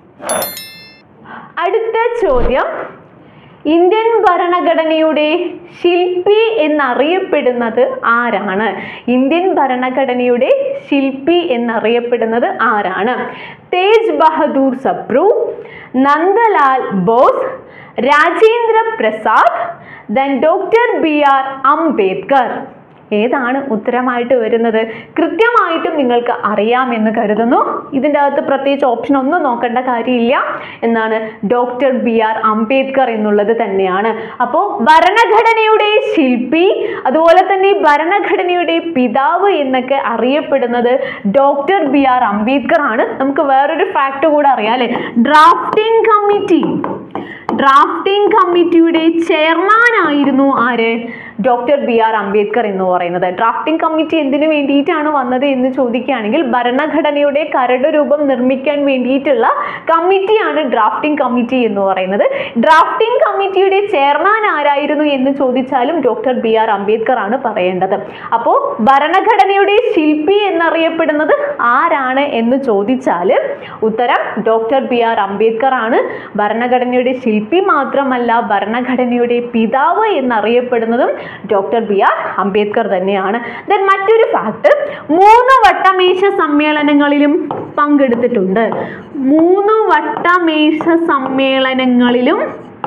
അടുത്ത ചോദ്യം ഇന്ത്യൻ ഭരണഘടനയുടെ ശില്പി എന്നറിയപ്പെടുന്നത് ആരാണ് ഇന്ത്യൻ ഭരണഘടനയുടെ ശില്പി എന്നറിയപ്പെടുന്നത് ആരാണ് Tej Bahadur Sapru Nandalal Bose Rajendra Prasad then doctor B R Ambedkar ഏതാണ് ഉത്തരമായിട്ട് വരുന്നത് കൃത്യമായിട്ടും നിങ്ങൾക്ക് അറിയാമെന്ന് കരുതുന്നു ഇതിൻ്റെ അകത്ത് പ്രത്യേകിച്ച് ഓപ്ഷൻ ഒന്നും നോക്കേണ്ട കാര്യമില്ല എന്നാണ് ഡോക്ടർ ബി ആർ അംബേദ്കർ എന്നുള്ളത് തന്നെയാണ് അപ്പോൾ ഭരണഘടനയുടെ ശില്പി അതുപോലെ തന്നെ ഭരണഘടനയുടെ പിതാവ് എന്നൊക്കെ അറിയപ്പെടുന്നത് ഡോക്ടർ ബി ആർ അംബേദ്കർ ആണ് നമുക്ക് വേറൊരു ഫാക്ട് കൂടെ അറിയാം അല്ലേ ഡ്രാഫ്റ്റിംഗ് കമ്മിറ്റി ഡ്രാഫ്റ്റിംഗ് കമ്മിറ്റിയുടെ ചെയർമാൻ ആയിരുന്നു ആര് ഡോക്ടർ ബി ആർ അംബേദ്കർ എന്ന് പറയുന്നത് ഡ്രാഫ്റ്റിംഗ് കമ്മിറ്റി എന്തിനു വേണ്ടിയിട്ടാണ് വന്നത് എന്ന് ചോദിക്കുകയാണെങ്കിൽ ഭരണഘടനയുടെ കരട് രൂപം നിർമ്മിക്കാൻ വേണ്ടിയിട്ടുള്ള കമ്മിറ്റിയാണ് ഡ്രാഫ്റ്റിംഗ് കമ്മിറ്റി എന്ന് പറയുന്നത് ഡ്രാഫ്റ്റിംഗ് കമ്മിറ്റിയുടെ ചെയർമാൻ ആരായിരുന്നു എന്ന് ചോദിച്ചാലും ഡോക്ടർ ബി ആർ അംബേദ്കർ ആണ് പറയേണ്ടത് അപ്പോൾ ഭരണഘടനയുടെ ശില്പി എന്നറിയപ്പെടുന്നത് ആരാണ് എന്ന് ചോദിച്ചാൽ ഉത്തരം ഡോക്ടർ ബി ആർ അംബേദ്കർ ആണ് ഭരണഘടനയുടെ ശില്പി മാത്രമല്ല ഭരണഘടനയുടെ പിതാവ് എന്നറിയപ്പെടുന്നതും ഡോക്ടർ ബി ആർ അംബേദ്കർ തന്നെയാണ് ദെൻ മറ്റൊരു ഫാക്ട് മൂന്ന് വട്ടമേശ സമ്മേളനങ്ങളിലും പങ്കെടുത്തിട്ടുണ്ട് മൂന്ന് വട്ടമേശ സമ്മേളനങ്ങളിലും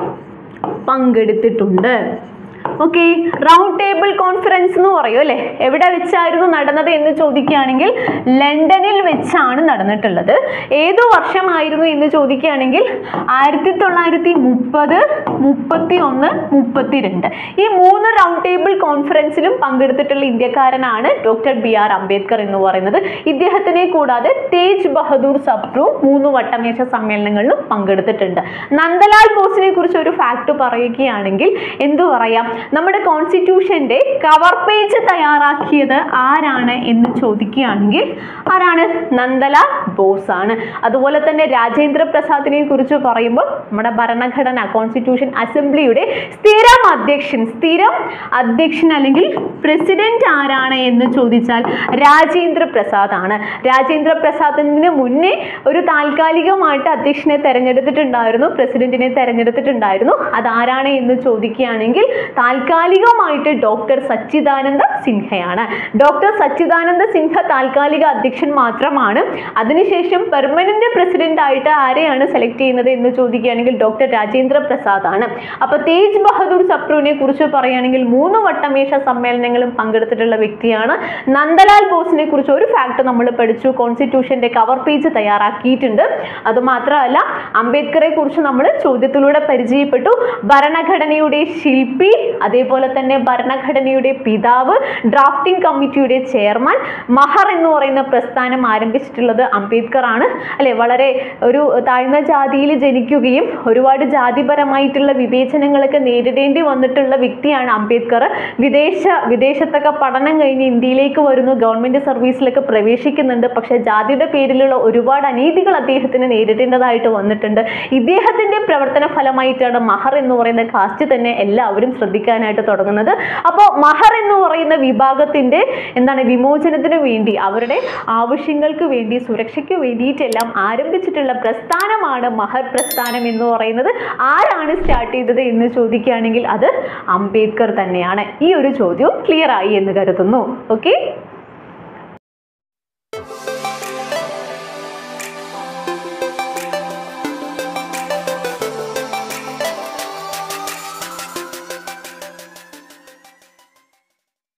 പങ്കെടുത്തിട്ടുണ്ട് ഓക്കെ റൗണ്ട് ടേബിൾ കോൺഫറൻസ് എന്ന് പറയും അല്ലേ എവിടെ വെച്ചായിരുന്നു നടന്നത് എന്ന് ചോദിക്കുകയാണെങ്കിൽ ലണ്ടനിൽ വെച്ചാണ് നടന്നിട്ടുള്ളത് ഏതു വർഷമായിരുന്നു എന്ന് ചോദിക്കുകയാണെങ്കിൽ ആയിരത്തി തൊള്ളായിരത്തി മുപ്പത് മുപ്പത്തി ഒന്ന് മുപ്പത്തിരണ്ട് ഈ മൂന്ന് റൗണ്ട് ടേബിൾ കോൺഫറൻസിലും പങ്കെടുത്തിട്ടുള്ള ഇന്ത്യക്കാരനാണ് ഡോക്ടർ ബി ആർ അംബേദ്കർ എന്ന് പറയുന്നത് ഇദ്ദേഹത്തിനെ കൂടാതെ തേജ് ബഹദൂർ സപ്രു മൂന്ന് വട്ടമേശ സമ്മേളനങ്ങളിലും പങ്കെടുത്തിട്ടുണ്ട് നന്ദലാൽ ബോസിനെ കുറിച്ച് ഒരു ഫാക്ട് പറയുകയാണെങ്കിൽ എന്തു പറയാം നമ്മുടെ കോൺസ്റ്റിറ്റ്യൂഷന്റെ കവർ പേജ് തയ്യാറാക്കിയത് ആരാണ് എന്ന് ചോദിക്കുകയാണെങ്കിൽ ആരാണ് നന്ദലാൽ ബോസ് ആണ് അതുപോലെ തന്നെ രാജേന്ദ്ര പ്രസാദിനെ കുറിച്ച് പറയുമ്പോൾ നമ്മുടെ ഭരണഘടന കോൺസ്റ്റിറ്റ്യൂഷൻ അസംബ്ലിയുടെ സ്ഥിരം അധ്യക്ഷൻ സ്ഥിരം അധ്യക്ഷൻ അല്ലെങ്കിൽ പ്രസിഡന്റ് ആരാണ് എന്ന് ചോദിച്ചാൽ രാജേന്ദ്ര പ്രസാദ് ആണ് രാജേന്ദ്ര പ്രസാദിന് മുന്നേ ഒരു താൽക്കാലികമായിട്ട് അധ്യക്ഷനെ തെരഞ്ഞെടുത്തിട്ടുണ്ടായിരുന്നു പ്രസിഡന്റിനെ തെരഞ്ഞെടുത്തിട്ടുണ്ടായിരുന്നു അതാരാണ് എന്ന് ചോദിക്കുകയാണെങ്കിൽ താൽക്കാലികമായിട്ട് ഡോക്ടർ സച്ചിദാനന്ദ സിൻഹയാണ് ഡോക്ടർ സച്ചിദാനന്ദ സിൻഹ താൽക്കാലിക അധ്യക്ഷൻ മാത്രമാണ് അതിനുശേഷം പെർമനന്റ് പ്രസിഡന്റ് ആയിട്ട് ആരെയാണ് സെലക്ട് ചെയ്യുന്നത് എന്ന് ചോദിക്കുകയാണെങ്കിൽ ഡോക്ടർ രാജേന്ദ്ര പ്രസാദ് ആണ് അപ്പൊ തേജ് ബഹദൂർ സപ്രുവിനെ കുറിച്ച് പറയുകയാണെങ്കിൽ മൂന്ന് വട്ടമേശ സമ്മേളനങ്ങളും പങ്കെടുത്തിട്ടുള്ള വ്യക്തിയാണ് നന്ദലാൽ ബോസിനെ കുറിച്ച് ഒരു ഫാക്ട് നമ്മൾ പഠിച്ചു കോൺസ്റ്റിറ്റ്യൂഷന്റെ കവർ പേജ് തയ്യാറാക്കിയിട്ടുണ്ട് അതുമാത്രമല്ല അംബേദ്കറെ കുറിച്ച് നമ്മൾ ചോദ്യത്തിലൂടെ പരിചയപ്പെട്ടു ഭരണഘടനയുടെ ശില്പി അതേപോലെ തന്നെ ഭരണഘടനയുടെ പിതാവ് ഡ്രാഫ്റ്റിംഗ് കമ്മിറ്റിയുടെ ചെയർമാൻ മഹർ എന്ന് പറയുന്ന പ്രസ്ഥാനം ആരംഭിച്ചിട്ടുള്ളത് അംബേദ്കർ ആണ് അല്ലെ വളരെ ഒരു താഴ്ന്ന ജാതിയിൽ ജനിക്കുകയും ഒരുപാട് ജാതിപരമായിട്ടുള്ള വിവേചനങ്ങളൊക്കെ നേരിടേണ്ടി വന്നിട്ടുള്ള വ്യക്തിയാണ് അംബേദ്കർ വിദേശ വിദേശത്തൊക്കെ പഠനം കഴിഞ്ഞ് ഇന്ത്യയിലേക്ക് വരുന്നു ഗവൺമെന്റ് സർവീസിലൊക്കെ പ്രവേശിക്കുന്നുണ്ട് പക്ഷെ ജാതിയുടെ പേരിലുള്ള ഒരുപാട് അനീതികൾ അദ്ദേഹത്തിന് നേരിടേണ്ടതായിട്ട് വന്നിട്ടുണ്ട് ഇദ്ദേഹത്തിന്റെ പ്രവർത്തന ഫലമായിട്ടാണ് മഹർ എന്ന് പറയുന്ന കാസ്റ്റ് തന്നെ എല്ലാവരും ശ്രദ്ധിക്കാനായിട്ട് തുടങ്ങുന്നത് അപ്പോൾ മഹർ എന്ന് പറയുന്ന വിഭാഗത്തിന്റെ എന്താണ് വിമോചനത്തിന് വേണ്ടി അവരുടെ ആവശ്യങ്ങൾക്ക് വേണ്ടി സുരക്ഷയ്ക്ക് വേണ്ടിയിട്ടെല്ലാം ആരംഭിച്ചിട്ടുള്ള പ്രസ്ഥാനമാണ് മഹർ പ്രസ്ഥാനം എന്ന് പറയുന്നത് ആരാണ് സ്റ്റാർട്ട് ചെയ്തത് എന്ന് ചോദിക്കുകയാണെങ്കിൽ അത് അംബേദ്കർ തന്നെയാണ് ഈ ഒരു ചോദ്യവും ക്ലിയർ ആയി എന്ന് കരുതുന്നു ഓക്കെ